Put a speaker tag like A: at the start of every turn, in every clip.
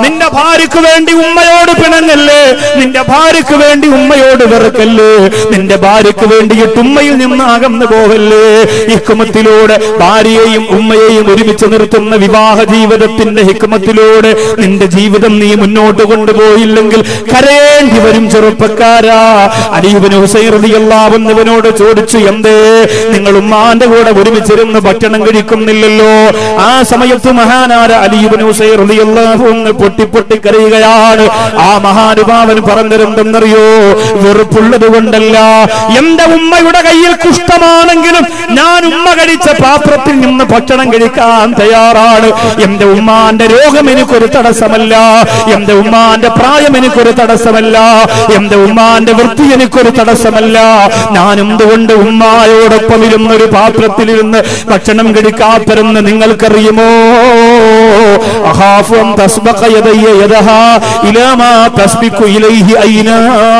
A: നിന്റെ ഭാര്യക്ക് വേണ്ടി ഉമ്മയോട് പിണങ്ങല്ലേ നിന്റെ ഭാര്യക്ക് വേണ്ടി ഉമ്മയോട് വെറുക്കല്ലേ നിന്റെ ഭാര്യക്ക് വേണ്ടിയിട്ട് ഉമ്മയിൽ നിന്ന് അകന്നു പോകല്ലേ ഹിക്കുമത്തിലൂടെ ഭാര്യയെയും ഉമ്മയെയും ഒരുമിച്ച് നിർത്തുന്ന വിവാഹ ജീവിതത്തിന്റെ ഹിക്കുമത്തിലൂടെ നിന്റെ ജീവിതം നീ മുന്നോട്ട് കൊണ്ടുപോയില്ലെങ്കിൽ കരയേണ്ടി വരും ചെറുപ്പക്കാരാ അലീബിന് ഹുസൈറിയല്ലാവുന്നവനോട് ചോദിച്ചു എന്തേ നിങ്ങൾ ഉമ്മാന്റെ കൂടെ ഒരുമിച്ചിരുന്ന് ഭക്ഷണം കഴിക്കുന്നില്ലല്ലോ ആ സമയത്ത് മഹാനാര അലീബിന് ഹുസൈറിയല്ലാഹു എന്ന് പൊട്ടി പൊട്ടി കരയുകയാണ് ആ മഹാനുഭാവൻ പറഞ്ഞിരുന്നെന്നറിയോ വെറുപ്പുള്ളത് കൊണ്ടല്ല എന്റെ ഉമ്മയുടെ കയ്യിൽ കുഷ്ഠമാണെങ്കിലും ഞാൻ ഉമ്മ കഴിച്ച പാത്രത്തിൽ നിന്ന് ഭക്ഷണം കഴിക്കാൻ തയ്യാറാണ് എന്റെ ഉമ്മാന്റെ രോഗം എനിക്കൊരു തടസ്സമല്ല എന്റെ ഉമ്മാന്റെ പ്രായം എനിക്കൊരു തടസ്സമല്ല എന്റെ ഉമ്മാന്റെ വൃത്തി എനിക്കൊരു തടസ്സമല്ല ഞാൻ എന്തുകൊണ്ട് ഉമ്മായോടൊപ്പം ഇരുന്ന ഒരു പാത്രത്തിലിരുന്ന് ഭക്ഷണം കഴിക്കാത്തരെന്ന് നിങ്ങൾക്കറിയുമോ അഹാഫു അൻ തസ്ബഖ യദയ്യ യദഹാ ഇലാ മാ തസ്ബിഖു ഇലൈഹി ഐനാ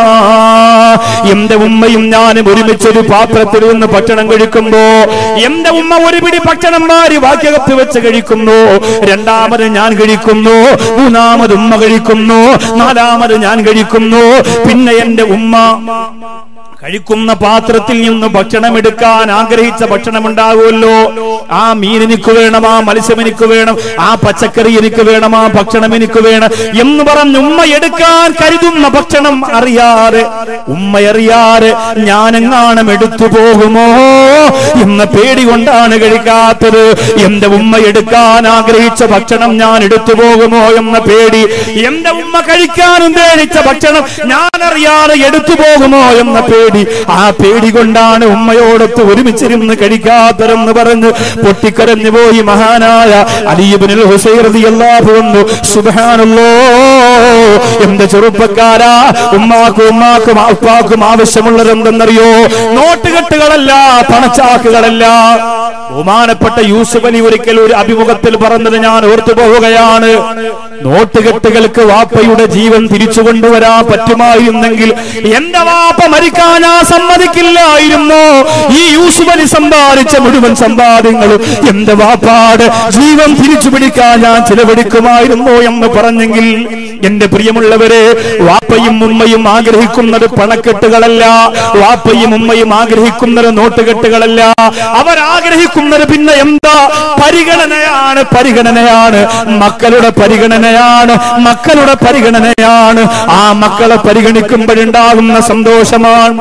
A: എന്റെ ഉമ്മയും ഞാനും ഒരുമിച്ചൊരു പാത്രത്തിൽ നിന്ന് ഭക്ഷണം കഴിക്കുമ്പോ എന്റെ ഉമ്മ ഒരു പിടി ഭക്ഷണം മാറി വാക്യകത്ത് വെച്ച് കഴിക്കുന്നു രണ്ടാമത് ഞാൻ കഴിക്കുന്നു മൂന്നാമത് ഉമ്മ കഴിക്കുന്നു നാലാമത് ഞാൻ കഴിക്കുന്നു പിന്നെ എന്റെ ഉമ്മ കഴിക്കുന്ന പാത്രത്തിൽ നിന്ന് ഭക്ഷണം എടുക്കാൻ ആഗ്രഹിച്ച ഭക്ഷണം ഉണ്ടാകുമല്ലോ ആ മീൻ എനിക്ക് വേണം ആ മത്സ്യം എനിക്ക് വേണം ആ പച്ചക്കറി എനിക്ക് വേണം ആ ഭക്ഷണം എനിക്ക് വേണം എന്ന് പറഞ്ഞ് ഉമ്മ എടുക്കാൻ കരുതുന്ന ഭക്ഷണം അറിയാതെ ഉമ്മ അറിയാതെ ഞാനെങ്ങാനും എടുത്തു പോകുമോ എന്ന പേടി കൊണ്ടാണ് കഴിക്കാത്തത് എന്റെ ഉമ്മ എടുക്കാൻ ആഗ്രഹിച്ച ഭക്ഷണം ഞാൻ എടുത്തു പോകുമോ എന്ന പേടി എന്റെ ഉമ്മ കഴിക്കാൻ ഉദ്ദേശിച്ച ഭക്ഷണം ഞാൻ അറിയാതെ എടുത്തു പോകുമോ എന്ന പേടി ആ പേടി കൊണ്ടാണ് ഉമ്മയോടൊത്ത് ഒരുമിച്ചിരുന്ന് കഴിക്കാത്തരെന്ന് പറഞ്ഞ് പൊട്ടിക്കരഞ്ഞു പോയി മഹാനായ അലീബിനിൽ ഹുസൈറിയല്ലാഹുവന്നു സുബാനല്ലോ എന്റെ ചെറുപ്പക്കാരാ ഉമ്മാക്കും ഉമ്മാക്കും ഉപ്പാക്കും ആവശ്യമുള്ളതെന്തെന്നറിയോ നോട്ടുകെട്ടുകളല്ല പണച്ചാക്കുകളല്ല ബഹുമാനപ്പെട്ട യൂസുഫ് അലി ഒരിക്കൽ ഒരു അഭിമുഖത്തിൽ പറഞ്ഞത് ഞാൻ ഓർത്തു പോവുകയാണ് നോട്ടുകെട്ടുകൾക്ക് വാപ്പയുടെ ജീവൻ തിരിച്ചു കൊണ്ടുവരാൻ പറ്റുമായിരുന്നെങ്കിൽ എന്റെ വാപ്പ മരിക്കാൻ ഞാൻ സമ്മതിക്കില്ലായിരുന്നു ഈ യൂസുഫ് അലി സമ്പാദിച്ച മുഴുവൻ സമ്പാദ്യങ്ങളും എന്റെ വാപ്പാട് ജീവൻ തിരിച്ചു പിടിക്കാൻ ഞാൻ ചിലവഴിക്കുമായിരുന്നു എന്ന് പറഞ്ഞെങ്കിൽ എന്റെ പ്രിയമുള്ളവരെ വാപ്പയും ഉമ്മയും ആഗ്രഹിക്കുന്നത് പണക്കെട്ടുകളല്ല വാപ്പയും ഉമ്മയും ആഗ്രഹിക്കുന്നത് നോട്ടുകെട്ടുകളല്ല അവരാഗ്രഹിക്കുന്നത് പിന്നെ എന്താ പരിഗണനയാണ് പരിഗണനയാണ് മക്കളുടെ പരിഗണനയാണ് മക്കളുടെ പരിഗണനയാണ് ആ മക്കളെ പരിഗണിക്കുമ്പോഴുണ്ടാകുന്ന സന്തോഷമാണ്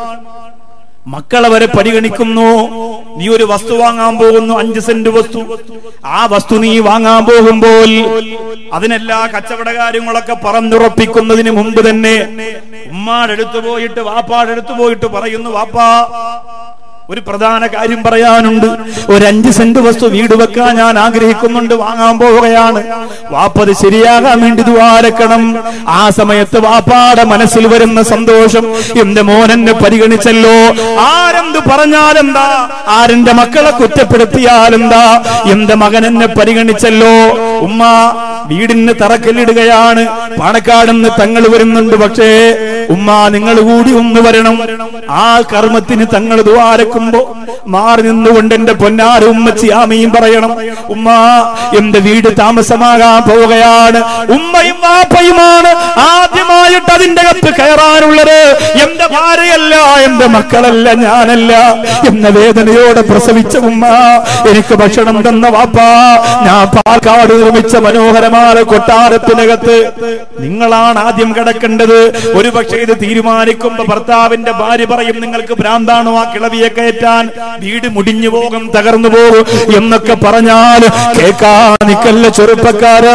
A: മക്കളെ വരെ പരിഗണിക്കുന്നു നീ ഒരു വസ്തു വാങ്ങാൻ പോകുന്നു അഞ്ച് സെന്റ് വസ്തു ആ വസ്തു നീ വാങ്ങാൻ പോകുമ്പോൾ അതിനെല്ലാ കച്ചവട കാര്യങ്ങളൊക്കെ പറഞ്ഞുറപ്പിക്കുന്നതിന് മുമ്പ് തന്നെ ഉമ്മാടെ അടുത്ത് പോയിട്ട് വാപ്പാടെ അടുത്ത് പോയിട്ട് പറയുന്നു വാപ്പാ ഒരു പ്രധാന കാര്യം പറയാനുണ്ട് ഒരു അഞ്ച് സെന്റ് വസ്തു വീട് വെക്കാൻ ഞാൻ ആഗ്രഹിക്കുന്നുണ്ട് വാങ്ങാൻ പോവുകയാണ് വാപ്പത് ശരിയാകാൻ വേണ്ടി ദ്വാരക്കണം ആ സമയത്ത് വാപ്പാടെ മനസ്സിൽ വരുന്ന സന്തോഷം എന്റെ മോൻ എന്നെ പരിഗണിച്ചല്ലോ ആരെന്ത് പറഞ്ഞാലെന്താ ആരെന്റെ മക്കളെ കുറ്റപ്പെടുത്തിയാലെന്താ എന്റെ മകൻ എന്നെ പരിഗണിച്ചല്ലോ ഉമ്മ വീടിന് തറക്കല്ലിടുകയാണ് പാണക്കാടെന്ന് തങ്ങൾ വരുന്നുണ്ട് പക്ഷേ ഉമ്മ നിങ്ങൾ കൂടി ഒന്ന് വരണം ആ കർമ്മത്തിന് തങ്ങൾ ദ്വാരക്കുമ്പോ മാറി നിന്നുകൊണ്ട് എന്റെ പൊന്നാര ഉമ്മച്ചി ആമയും പറയണം ഉമ്മ എന്റെ വീട് താമസമാകാൻ പോവുകയാണ് ഉമ്മയും വാപ്പയുമാണ് ആദ്യമായിട്ട് അതിന്റെ അകത്ത് കയറാനുള്ളത് എന്റെ ഭാര്യയല്ല എന്റെ മക്കളല്ല ഞാനല്ല എന്ന വേദനയോടെ പ്രസവിച്ച ഉമ്മ എനിക്ക് ഭക്ഷണം തന്ന വാപ്പ ഞാൻ പാൽക്കാട് നിർമ്മിച്ച മനോഹരമായ കൊട്ടാരത്തിനകത്ത് നിങ്ങളാണ് ആദ്യം കിടക്കേണ്ടത് ഒരു പക്ഷേ ഇത് തീരുമാനിക്കുമ്പോ ഭർത്താവിന്റെ ഭാര്യ പറയും നിങ്ങൾക്ക് ഭ്രാന്താണോ ആ കിളവിയെ കയറ്റാൻ വീട് മുടിഞ്ഞു പോകും തകർന്നു പോകും എന്നൊക്കെ പറഞ്ഞാൽ കേൾക്കാൻ നിക്കല്ല ചെറുപ്പക്കാരാ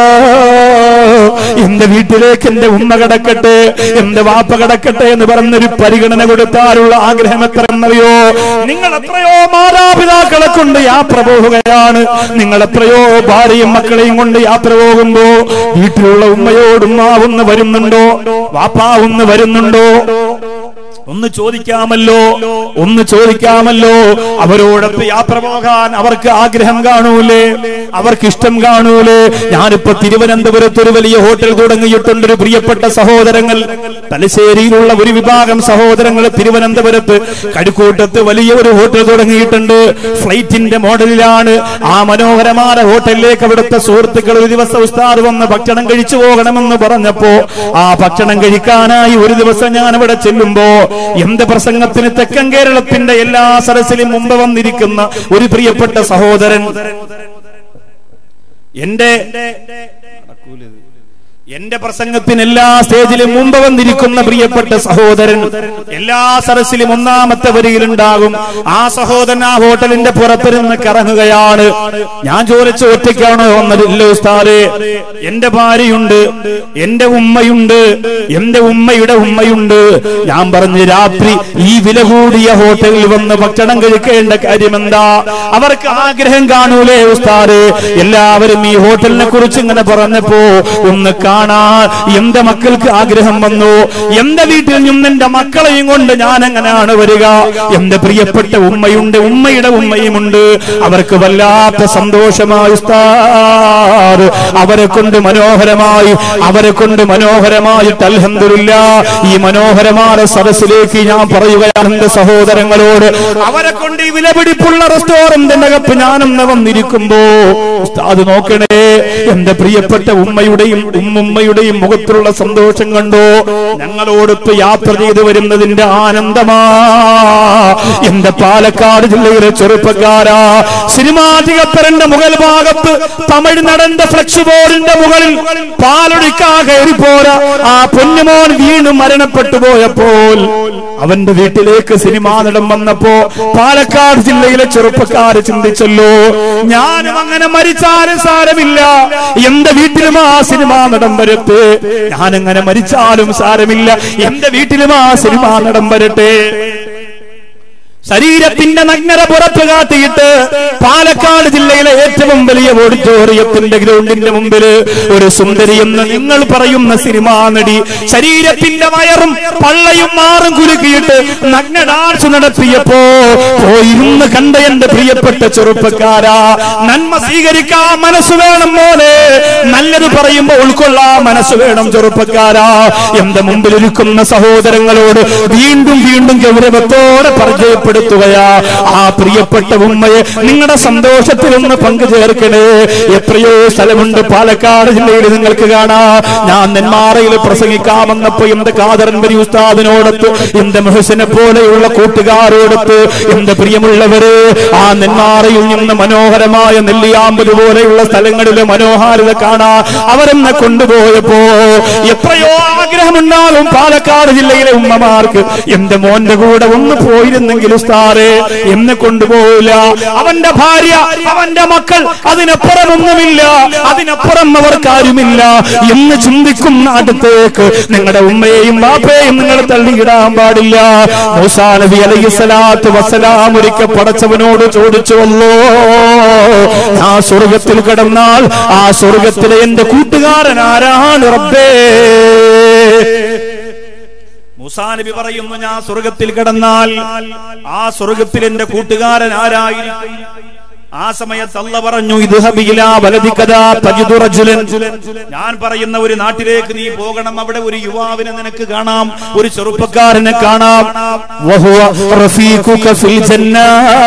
A: എന്റെ വീട്ടിലേക്ക് എന്റെ ഉമ്മ കിടക്കട്ടെ എന്റെ വാപ്പ കിടക്കട്ടെ എന്ന് പറഞ്ഞൊരു പരിഗണന കൊടുത്താലുള്ള ആഗ്രഹം എത്ര എന്നറിയോ നിങ്ങൾ എത്രയോ മാതാപിതാക്കളെ കൊണ്ട് യാത്ര പോവുകയാണ് നിങ്ങൾ എത്രയോ ഭാര്യയും മക്കളെയും കൊണ്ട് യാത്ര പോകുമ്പോ വീട്ടിലുള്ള ഉമ്മയോടും മാവുന്ന് വരുന്നുണ്ടോ വാപ്പാവുന്ന് വരുന്നുണ്ടോ ഒന്ന് ചോദിക്കാമല്ലോ ഒന്ന് ചോദിക്കാമല്ലോ അവരോടൊപ്പം യാത്ര പോകാൻ അവർക്ക് ആഗ്രഹം കാണൂലേ അവർക്ക് ഇഷ്ടം കാണൂലേ ഞാനിപ്പോ തിരുവനന്തപുരത്ത് ഒരു വലിയ ഹോട്ടൽ തുടങ്ങിയിട്ടുണ്ട് ഒരു പ്രിയപ്പെട്ട സഹോദരങ്ങൾ തലശ്ശേരിയിലുള്ള ഒരു വിഭാഗം സഹോദരങ്ങൾ തിരുവനന്തപുരത്ത് കടുക്കൂട്ടത്ത് വലിയ ഒരു ഹോട്ടൽ തുടങ്ങിയിട്ടുണ്ട് ഫ്ലൈറ്റിന്റെ മോഡലിലാണ് ആ മനോഹരമായ ഹോട്ടലിലേക്ക് അവിടുത്തെ സുഹൃത്തുക്കൾ ഒരു ദിവസം ഉസ്താദ് വന്ന് ഭക്ഷണം കഴിച്ചു പോകണമെന്ന് പറഞ്ഞപ്പോ ആ ഭക്ഷണം കഴിക്കാനായി ഒരു ദിവസം ഞാൻ അവിടെ ചെല്ലുമ്പോ എന്റെ പ്രസംഗത്തിന് തെക്കൻ കേരളത്തിന്റെ എല്ലാ സരസിലും മുമ്പ് വന്നിരിക്കുന്ന ഒരു പ്രിയപ്പെട്ട സഹോദരൻ എന്റെ എന്റെ പ്രസംഗത്തിന് എല്ലാ സ്റ്റേജിലും മുമ്പ് വന്നിരിക്കുന്ന പ്രിയപ്പെട്ട സഹോദരൻ എല്ലാ സരസിലും ഒന്നാമത്തെ വരിയിലുണ്ടാകും ആ സഹോദരൻ ആ ഹോട്ടലിന്റെ പുറത്തിരുന്ന് കറങ്ങുകയാണ് ഞാൻ ചോദിച്ചു ഒറ്റയ്ക്കാണോ വന്നതില്ല ഉസ്താദേ എന്റെ ഭാര്യയുണ്ട് എന്റെ ഉമ്മയുണ്ട് എന്റെ ഉമ്മയുടെ ഉമ്മയുണ്ട് ഞാൻ പറഞ്ഞു രാത്രി ഈ വില കൂടിയ ഹോട്ടലിൽ വന്ന് ഭക്ഷണം കഴിക്കേണ്ട കാര്യം എന്താ അവർക്ക് ആഗ്രഹം കാണൂലേ ഉസ്താദ് എല്ലാവരും ഈ ഹോട്ടലിനെ കുറിച്ച് ഇങ്ങനെ പറഞ്ഞപ്പോ ഒന്ന് കാണാൻ എന്റെ മക്കൾക്ക് ആഗ്രഹം വന്നു എന്റെ വീട്ടിൽ നിന്ന് എന്റെ മക്കളെയും കൊണ്ട് ഞാൻ എങ്ങനെയാണ് വരിക എന്റെ പ്രിയപ്പെട്ട ഉമ്മയുണ്ട് ഉമ്മയുടെ ഉമ്മയുമുണ്ട് അവർക്ക് വല്ലാത്ത സന്തോഷമായി ഉസ്താദ് അവരെ കൊണ്ട് മനോഹരമായി അവരെ കൊണ്ട് മനോഹരമായിട്ട് അൽഹംദുലില്ല ഈ മനോഹരമായ സദസ്സിലേക്ക് ഞാൻ പറയുകയാണ് എന്റെ സഹോദരങ്ങളോട് അവരെ കൊണ്ട് ഈ വിലപിടിപ്പുള്ള റെസ്റ്റോറന്റിന്റെ അകത്ത് ഞാനെന്ന് വന്നിരിക്കുമ്പോ ഉസ്താദ് നോക്കണേ എന്റെ പ്രിയപ്പെട്ട ഉമ്മയുടെയും ഉമ്മുമ്മയുടെയും മുഖത്തുള്ള സന്തോഷം കണ്ടോ ഞങ്ങളോടൊത്ത് യാത്ര ചെയ്തു വരുന്നതിന്റെ ആനന്ദമാ എന്റെ പാലക്കാട് ജില്ലയിലെ ചെറുപ്പക്കാരാ സിനിമാധികപ്പരന്റെ മുകൾ ഭാഗത്ത് തമിഴ്നടന്റെ ഫ്ലക്സ് ബോർഡിന്റെ മുകളിൽ പാലൊഴിക്കാ കയറി പോരാ ആ പൊന്നുമോൻ വീണ് മരണപ്പെട്ടു പോയപ്പോൾ അവന്റെ വീട്ടിലേക്ക് സിനിമാ നടൻ വന്നപ്പോ പാലക്കാട് ജില്ലയിലെ ചെറുപ്പക്കാര് ചിന്തിച്ചല്ലോ ഞാനും അങ്ങനെ മരിച്ചാലും സാരമില്ല എന്റെ വീട്ടിലും ആ സിനിമാ നടൻ വരട്ടെ ഞാനങ്ങനെ മരിച്ചാലും സാരമില്ല എന്റെ വീട്ടിലും ആ സിനിമാ നടൻ വരട്ടെ ശരീരത്തിന്റെ നഗ്നത പുറത്തു കാട്ടിയിട്ട് പാലക്കാട് ജില്ലയിലെ ഏറ്റവും വലിയ ഓഡിറ്റോറിയത്തിന്റെ ഗ്രൗണ്ടിന്റെ മുമ്പിൽ ഒരു സുന്ദരി എന്ന് നിങ്ങൾ പറയുന്ന സിനിമാ നടി ശരീരത്തിന്റെ വയറും പള്ളയും മാറും കുലുക്കിയിട്ട് നഗ്ന ഡാൻസ് നടത്തിയപ്പോ പോയിരുന്ന് കണ്ട എന്റെ പ്രിയപ്പെട്ട ചെറുപ്പക്കാരാ നന്മ സ്വീകരിക്കാൻ മനസ്സ് വേണം മോനെ നല്ലത് പറയുമ്പോ ഉൾക്കൊള്ളാൻ മനസ്സ് വേണം ചെറുപ്പക്കാരാ എന്റെ മുമ്പിലിരിക്കുന്ന സഹോദരങ്ങളോട് വീണ്ടും വീണ്ടും ഗൗരവത്തോടെ പരിചയപ്പെടുത്തുകയാ ആ പ്രിയപ്പെട്ട ഉമ്മയെ നിങ്ങളുടെ സന്തോഷത്തിൽ ഒന്ന് പങ്കുചേർക്കണേ എത്രയോ സ്ഥലമുണ്ട് പാലക്കാട് ജില്ലയിൽ നിങ്ങൾക്ക് കാണാം ഞാൻ നെന്മാറയിൽ പ്രസംഗിക്കാമെന്നപ്പോ എന്റെ കാതറൻ വരി ഉസ്താദിനോടൊത്ത് എന്റെ മുഹസിനെ പോലെയുള്ള കൂട്ടുകാരോടൊത്ത് എന്റെ പ്രിയമുള്ളവര് ആ നെന്മാറയിൽ നിന്ന് മനോഹരമായ നെല്ലിയാമ്പത് പോലെയുള്ള സ്ഥലങ്ങളിലെ മനോഹാരിത കാണാ അവരെന്നെ കൊണ്ടുപോയപ്പോ എത്രയോ ആഗ്രഹമുണ്ടാകും പാലക്കാട് ജില്ലയിലെ ഉമ്മമാർക്ക് എന്റെ മോന്റെ കൂടെ ഒന്ന് പോയിരുന്നെങ്കിൽ ഉസ്താറെ എന്നെ കൊണ്ടുപോകില്ല അവന്റെ ഭാര്യ അവന്റെ മക്കൾ അതിനപ്പുറമൊന്നുമില്ല അതിനപ്പുറം അവർക്കാരുമില്ല എന്ന് ചിന്തിക്കുന്ന അടുത്തേക്ക് നിങ്ങളുടെ ഉമ്മയെയും ബാപ്പയെയും നിങ്ങൾ തള്ളിയിടാൻ പാടില്ല മൂസാ നബി അലൈഹി സ്വലാത്തു വസ്സലാം ഒരിക്കൽ പടച്ചവനോട് ചോദിച്ചുവല്ലോ ആ സ്വർഗത്തിൽ കിടന്നാൽ ആ സ്വർഗത്തിലെ എന്റെ കൂട്ടുകാരൻ ആരാണ് റബ്ബേ മൂസാ നബി പറയുന്നു ഞാൻ സ്വർഗത്തിൽ കിടന്നാൽ ആ സ്വർഗത്തിൽ എന്റെ കൂട്ടുകാരൻ ആരായിരിക്കും ആ സമയത്ത് അല്ല പറഞ്ഞു ഇത് ഞാൻ പറയുന്ന ഒരു നാട്ടിലേക്ക് നീ പോകണം അവിടെ ഒരു യുവാവിനെ നിനക്ക് കാണാം ഒരു ചെറുപ്പക്കാരനെ കാണാം വഹുവ റഫീഖുക ഫിൽ ജന്ന.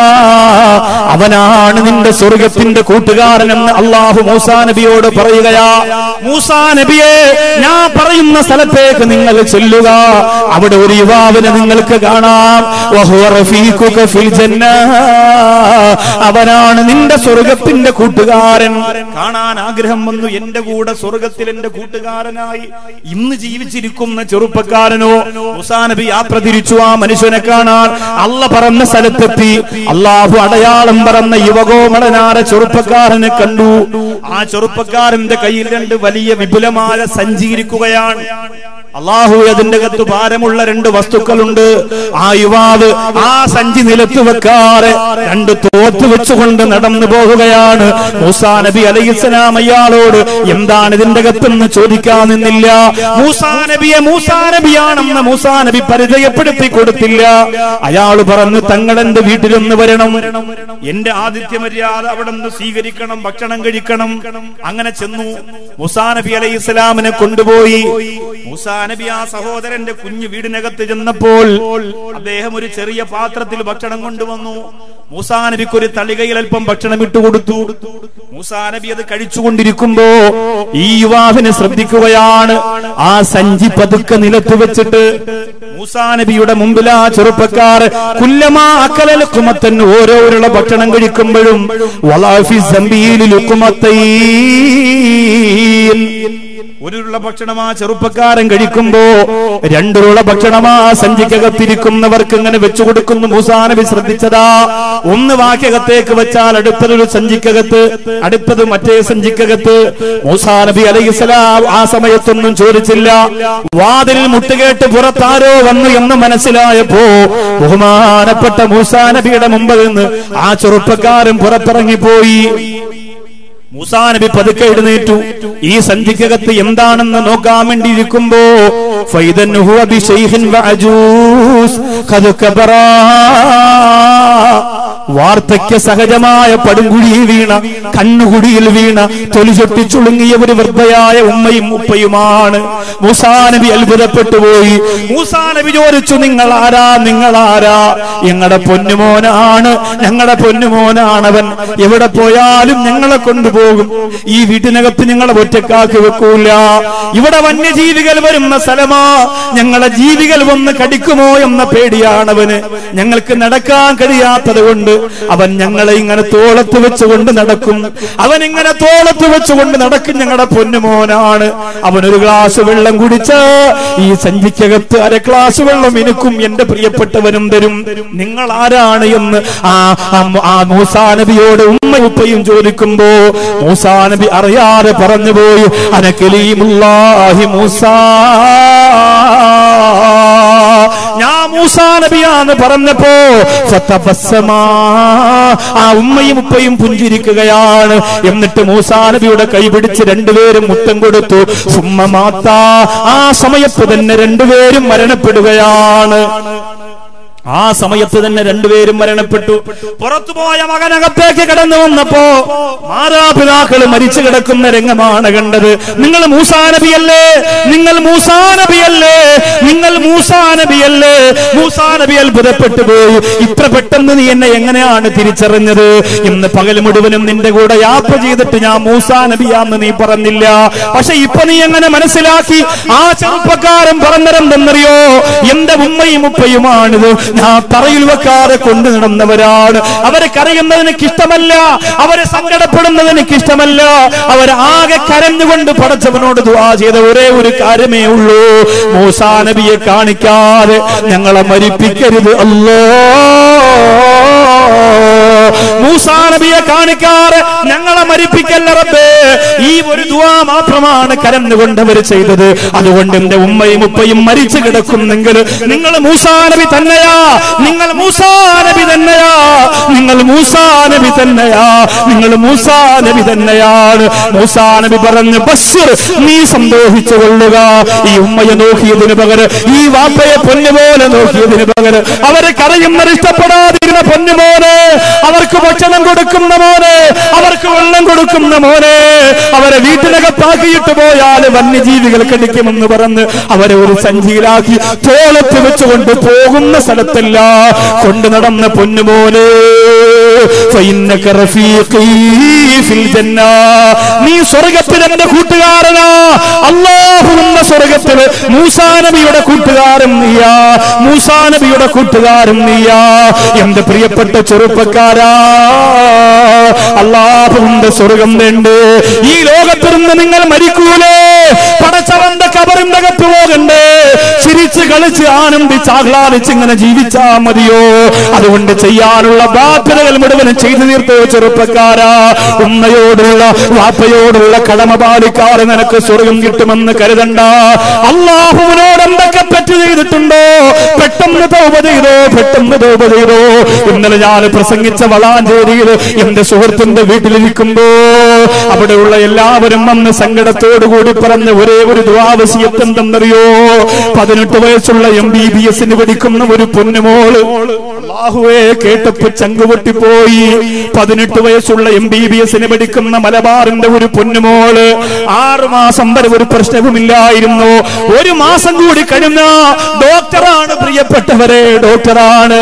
A: അവനാണ് നിന്റെ സ്വർഗത്തിന്റെ കൂട്ടുകാരനെന്ന് അള്ളാഹു മൂസാ നബിയോട് പറയുകയാ മൂസാ നബിയെ ഞാൻ പറയുന്ന സ്ഥലത്തേക്ക് നിങ്ങൾ ചെല്ലുക അവിടെ ഒരു യുവാവിനെ നിങ്ങൾക്ക് കാണാം വഹുവ റഫീഖുക ഫിൽ ജന്ന. അവനാണ് നിന്റെ സ്വർഗത്തിന്റെ കൂട്ടുകാരൻ കാണാൻ ആഗ്രഹം വന്നു എന്റെ കൂടെ സ്വർഗത്തിൽ എന്റെ കൂട്ടുകാരനായി ഇന്ന് ജീവിച്ചിരിക്കുന്ന ചെറുപ്പക്കാരനോ മുസാ നബി യാത്ര തിരിച്ചു ആ മനുഷ്യനെ കാണാൻ അല്ല പറന്ന സ്ഥലത്തെത്തി അള്ളാഹു അടയാളം പറന്ന യുവകോമളനാര ചെറുപ്പക്കാരനെ കണ്ടു ആ ചെറുപ്പക്കാരന്റെ കയ്യിൽ രണ്ട് വലിയ വിപുലമായ സഞ്ചീരിക്കുകയാണ് അള്ളാഹു അതിന്റെ അകത്ത് ഭാരമുള്ള രണ്ട് വസ്തുക്കളുണ്ട് ആ യുവാവ് ആ സഞ്ചി നിലത്ത് വെക്കാറ് രണ്ട് തോത്ത് വെച്ചുകൊണ്ട് പിടിച്ചുകൊണ്ട് നടന്നു പോകുകയാണ് മൂസാ നബി അലൈഹിസ്സലാം അയാളോട് എന്താണ് ഇതിന്റെ അകത്തെന്ന് ചോദിക്കാൻ നിന്നില്ല മൂസാ നബിയെ മൂസാ നബിയാണെന്ന് മൂസാ നബി പരിചയപ്പെടുത്തി കൊടുത്തില്ല അയാൾ പറഞ്ഞു തങ്ങൾ എന്റെ വീട്ടിലൊന്ന് വരണം എന്റെ ആതിഥ്യ മര്യാദ അവിടെ നിന്ന് സ്വീകരിക്കണം ഭക്ഷണം കഴിക്കണം അങ്ങനെ ചെന്നു മുസാ നബി അലൈഹി ഇസ്ലാമിനെ കൊണ്ടുപോയി മുസാ നബി ആ സഹോദരന്റെ കുഞ്ഞു വീടിനകത്ത് ചെന്നപ്പോൾ അദ്ദേഹം ഒരു ചെറിയ പാത്രത്തിൽ ഭക്ഷണം കൊണ്ടുവന്നു മൂസാ നബിക്ക് ഒരു തളികയിൽ അല്പം ഭക്ഷണം ഇട്ടുകൊടുത്തു മൂസാ നബി അത് കഴിച്ചുകൊണ്ടിരിക്കുമ്പോ ഈ യുവാവിനെ ശ്രദ്ധിക്കുകയാണ് ആ സഞ്ചി പതുക്കെ നിലത്ത് വെച്ചിട്ട് മൂസാ നബിയുടെ മുമ്പിൽ ആ ചെറുപ്പക്കാർ കുല്ലമാ അക്കലൽ കുമത്തൻ ഓരോരുള്ള ഭക്ഷണം കഴിക്കുമ്പോഴും വലാഫി സമ്പീലിൽ ഒരുള്ള ഭക്ഷണം ആ ചെറുപ്പക്കാരൻ കഴിക്കുമ്പോ രണ്ടുള്ള ഭക്ഷണം ആ സഞ്ചിക്കകത്തിരിക്കുന്നവർക്ക് ഇങ്ങനെ വെച്ചു കൊടുക്കുന്നു മൂസാ നബി ശ്രദ്ധിച്ചതാ ഒന്ന് വാക്യകത്തേക്ക് വെച്ചാൽ അടുത്തതൊരു സഞ്ചിക്കകത്ത് അടുത്തത് മറ്റേ സഞ്ചിക്കകത്ത് മൂസാ നബി അലൈഹിസ്സലാം ആ സമയത്തൊന്നും ചോദിച്ചില്ല വാതിൽ മുട്ടുകേട്ട് പുറത്താരോ വന്നു എന്ന് മനസ്സിലായപ്പോ ബഹുമാനപ്പെട്ട മൂസാ നബിയുടെ മുമ്പിൽ നിന്ന് ആ ചെറുപ്പക്കാരൻ പുറത്തിറങ്ങിപ്പോയി മൂസാ നബി പതുക്കെ എഴുന്നേറ്റു ഈ സന്ധിക്കകത്ത് എന്താണെന്ന് നോക്കാൻ വേണ്ടി ഇരിക്കുമ്പോ ഫൈദൻ ഹുവ ബിശൈഖിൻ വഅജൂസ് ഖദ് കബറാ വാർദ്ധക്യ സഹജമായ പടുംകുഴിയിൽ വീണ കണ്ണുകുടിയിൽ വീണ തൊലി ചുളുങ്ങിയ ഒരു വൃദ്ധയായ ഉമ്മയും ഉപ്പയുമാണ് മൂസാ നബി അത്ഭുതപ്പെട്ടു പോയി മൂസാ നബി ചോദിച്ചു നിങ്ങൾ ആരാ നിങ്ങൾ ആരാ ഞങ്ങളുടെ പൊന്നുമോനാണ് ഞങ്ങളുടെ പൊന്നുമോനാണവൻ എവിടെ പോയാലും ഞങ്ങളെ കൊണ്ടുപോകും ഈ വീട്ടിനകത്ത് ഞങ്ങളെ ഒറ്റക്കാക്കി വെക്കൂല ഇവിടെ വന്യജീവികൾ വരുന്ന സ്ഥലമാ ഞങ്ങളെ ജീവികൾ വന്ന് കടിക്കുമോ എന്ന പേടിയാണവന് ഞങ്ങൾക്ക് നടക്കാൻ കഴിയാത്തത് കൊണ്ട് അവൻ ഞങ്ങളെ ഇങ്ങനെ തോളത്ത് വെച്ചുകൊണ്ട് നടക്കും അവൻ ഇങ്ങനെ തോളത്ത് വെച്ചുകൊണ്ട് നടക്കും ഞങ്ങളുടെ പൊന്നുമോനാണ് അവൻ ഒരു ഗ്ലാസ് വെള്ളം കുടിച്ച് ഈ സഞ്ചിക്കകത്ത് അര ഗ്ലാസ് വെള്ളം എനിക്കും എന്റെ പ്രിയപ്പെട്ടവനും തരും നിങ്ങൾ ആരാണ് എന്ന് ആ ആ- ആ മൂസാ നബിയോട് ഉമ്മ ഉപ്പയും ചോദിക്കുമ്പോ മൂസാ നബി അറിയാതെ പറഞ്ഞുപോയി അനക്കലീമുല്ലാഹി മൂസാ ഞാൻ മൂസാ നബിയാന്ന് പറഞ്ഞപ്പോ ഫതബസ്സമാ. ആ ഉമ്മയും ഉപ്പയും പുഞ്ചിരിക്കുകയാണ് എന്നിട്ട് മൂസാ നബിയുടെ കൈ പിടിച്ച് രണ്ടുപേരും മുത്തം കൊടുത്തു സുമ്മ മാത്ത ആ സമയത്ത് തന്നെ രണ്ടുപേരും മരണപ്പെടുകയാണ് ആ സമയത്ത് തന്നെ രണ്ടുപേരും മരണപ്പെട്ടു പുറത്തുപോയ മകനകത്തേക്ക് കടന്നു വന്നപ്പോ മാതാപിതാക്കൾ മരിച്ചു കിടക്കുന്ന രംഗമാണ് കണ്ടത് നിങ്ങൾ മൂസാ നബിയല്ലേ നിങ്ങൾ മൂസാ നബിയല്ലേ നിങ്ങൾ മൂസാ നബിയല്ലേ മൂസാ നബി അത്ഭുതപ്പെട്ടു പോയി ഇത്ര പെട്ടെന്ന് നീ എന്നെ എങ്ങനെയാണ് തിരിച്ചറിഞ്ഞത് ഇന്ന് പകൽ മുഴുവനും നിന്റെ കൂടെ യാത്ര ചെയ്തിട്ട് ഞാൻ മൂസാ നബിയാന്ന് നീ പറഞ്ഞില്ല പക്ഷെ ഇപ്പൊ നീ എങ്ങനെ മനസ്സിലാക്കി ആ ചെറുപ്പക്കാരൻ പറഞ്ഞതെന്തെന്നറിയോ എന്റെ ഉമ്മയും ഉപ്പയുമാണിത് ഞാൻ തറയിൽ വെക്കാതെ കൊണ്ടു നടന്നവരാണ് അവരെ കരയുന്നത് എനിക്ക് ഇഷ്ടമല്ല അവരെ സങ്കടപ്പെടുന്നത് എനിക്ക് ഇഷ്ടമല്ല അവരാകെ കരഞ്ഞുകൊണ്ട് പടച്ചവനോട് ദുആ ചെയ്ത ഒരേ ഒരു കാര്യമേ ഉള്ളൂ മൂസാ നബിയെ കാണിക്കാതെ ഞങ്ങളെ മരിപ്പിക്കരുത് അല്ലോ മൂസാ നബിയെ കാണിക്കാറ് ഞങ്ങളെ മരിപ്പിക്കല്ല റബ്ബേ ഈ ഒരു ദുആ മാത്രമാണ് കരന്നുകൊണ്ട് അവർ ചെയ്തത് അതുകൊണ്ട് എന്റെ ഉമ്മയും ഉപ്പയും മരിച്ചു കിടക്കുന്നെങ്കിൽ നിങ്ങൾ മൂസാ നബി തന്നെയാ നിങ്ങൾ മൂസാ നബി തന്നെയാ നിങ്ങൾ മൂസാ നബി തന്നെയാ നിങ്ങൾ മൂസാ നബി തന്നെയാണ് മൂസാ നബി പറഞ്ഞു ബഷീർ നീ സന്തോഷിച്ചു കൊള്ളുക ഈ ഉമ്മയെ നോക്കിയതിന് പകരം ഈ വാപ്പയെ പൊന്നുപോലെ നോക്കിയതിന് പകരം അവരെ കരയുന്നത് ഇഷ്ടപ്പെടാതിരുന്ന പൊന്നുമോനെ അവർക്ക് ഭക്ഷണം കൊടുക്കുന്ന മോനെ അവർക്ക് വെള്ളം കൊടുക്കുന്ന മോനെ അവരെ വീട്ടിനകത്താക്കിയിട്ട് പോയാൽ വന്യജീവികൾ കടിക്കുമെന്ന് പറഞ്ഞ് അവരെ ഒരു സഞ്ചിയിലാക്കി തോളത്ത് വെച്ചുകൊണ്ട് പോകുന്ന സ്ഥലത്തല്ല കൊണ്ടു നടന്ന പൊന്നുമോനെ فإنك رفيقي في الجنة. നീ സ്വർഗത്തിൽ എന്റെ കൂട്ടുകാരനാ അള്ളാഹു എന്ന സ്വർഗത്തിൽ മൂസാ നബിയുടെ കൂട്ടുകാരൻ നീയാ മൂസാ നബിയുടെ കൂട്ടുകാരൻ നീയാ എന്റെ പ്രിയപ്പെട്ട ചെറുപ്പക്കാരാ അള്ളാഹുവിന്റെ സ്വർഗം വേണ്ട ഈ ലോകത്തിൽ നിന്ന് നിങ്ങൾ മരിക്കൂലേ പടച്ചവന്റെ കബറിന്റെ അകത്ത് പോകണ്ടേ ചിരിച്ചു കളിച്ച് ആനന്ദിച്ച് ആഹ്ലാദിച്ച് ഇങ്ങനെ ജീവിച്ചാ മതിയോ അതുകൊണ്ട് ചെയ്യാനുള്ള ബാധ്യതകൾ മുഴുവനും ചെയ്തു തീർത്തോ ചെറുപ്പക്കാരാ ഉമ്മയോടുള്ള വാപ്പയോടുള്ള കടമ പാലിക്കാതെ നിനക്ക് സ്വർഗം കിട്ടുമെന്ന് കരുതണ്ട അള്ളാഹുവിനോട് എന്തൊക്കെ തെറ്റ് ചെയ്തിട്ടുണ്ടോ പെട്ടെന്ന് തൗബ ചെയ്തോ പെട്ടെന്ന് തൗബ ചെയ്തോ ഇന്നലെ ഞാൻ പ്രസംഗിച്ച വളാഞ്ചേരിയിൽ എന്റെ സുഹൃത്തിന്റെ വീട്ടിലിരിക്കുമ്പോ അവിടെയുള്ള എല്ലാവരും വന്ന് സങ്കടത്തോടുകൂടി പറഞ്ഞ ഒരേ ഒരു ദ്വാവസിയത്ത് എന്തെന്നറിയോ പതിനെട്ട് വയസ്സുള്ള എം ബി ബി എസിന് പഠിക്കുന്ന ഒരു പൊന്നുമോള് അള്ളാഹുവേ കേട്ടപ്പോ ചങ്കുപൊട്ടിപ്പോയി പതിനെട്ട് വയസ്സുള്ള എം ബി ബി എസിന് പഠിക്കുന്ന മലബാറിന്റെ ഒരു പൊന്നുമോള് ആറു മാസം വരെ ഒരു പ്രശ്നവുമില്ലായിരുന്നു ഒരു മാസം കൂടി കഴിഞ്ഞ ഡോക്ടറാണ് പ്രിയപ്പെട്ടവരെ ഡോക്ടറാണ്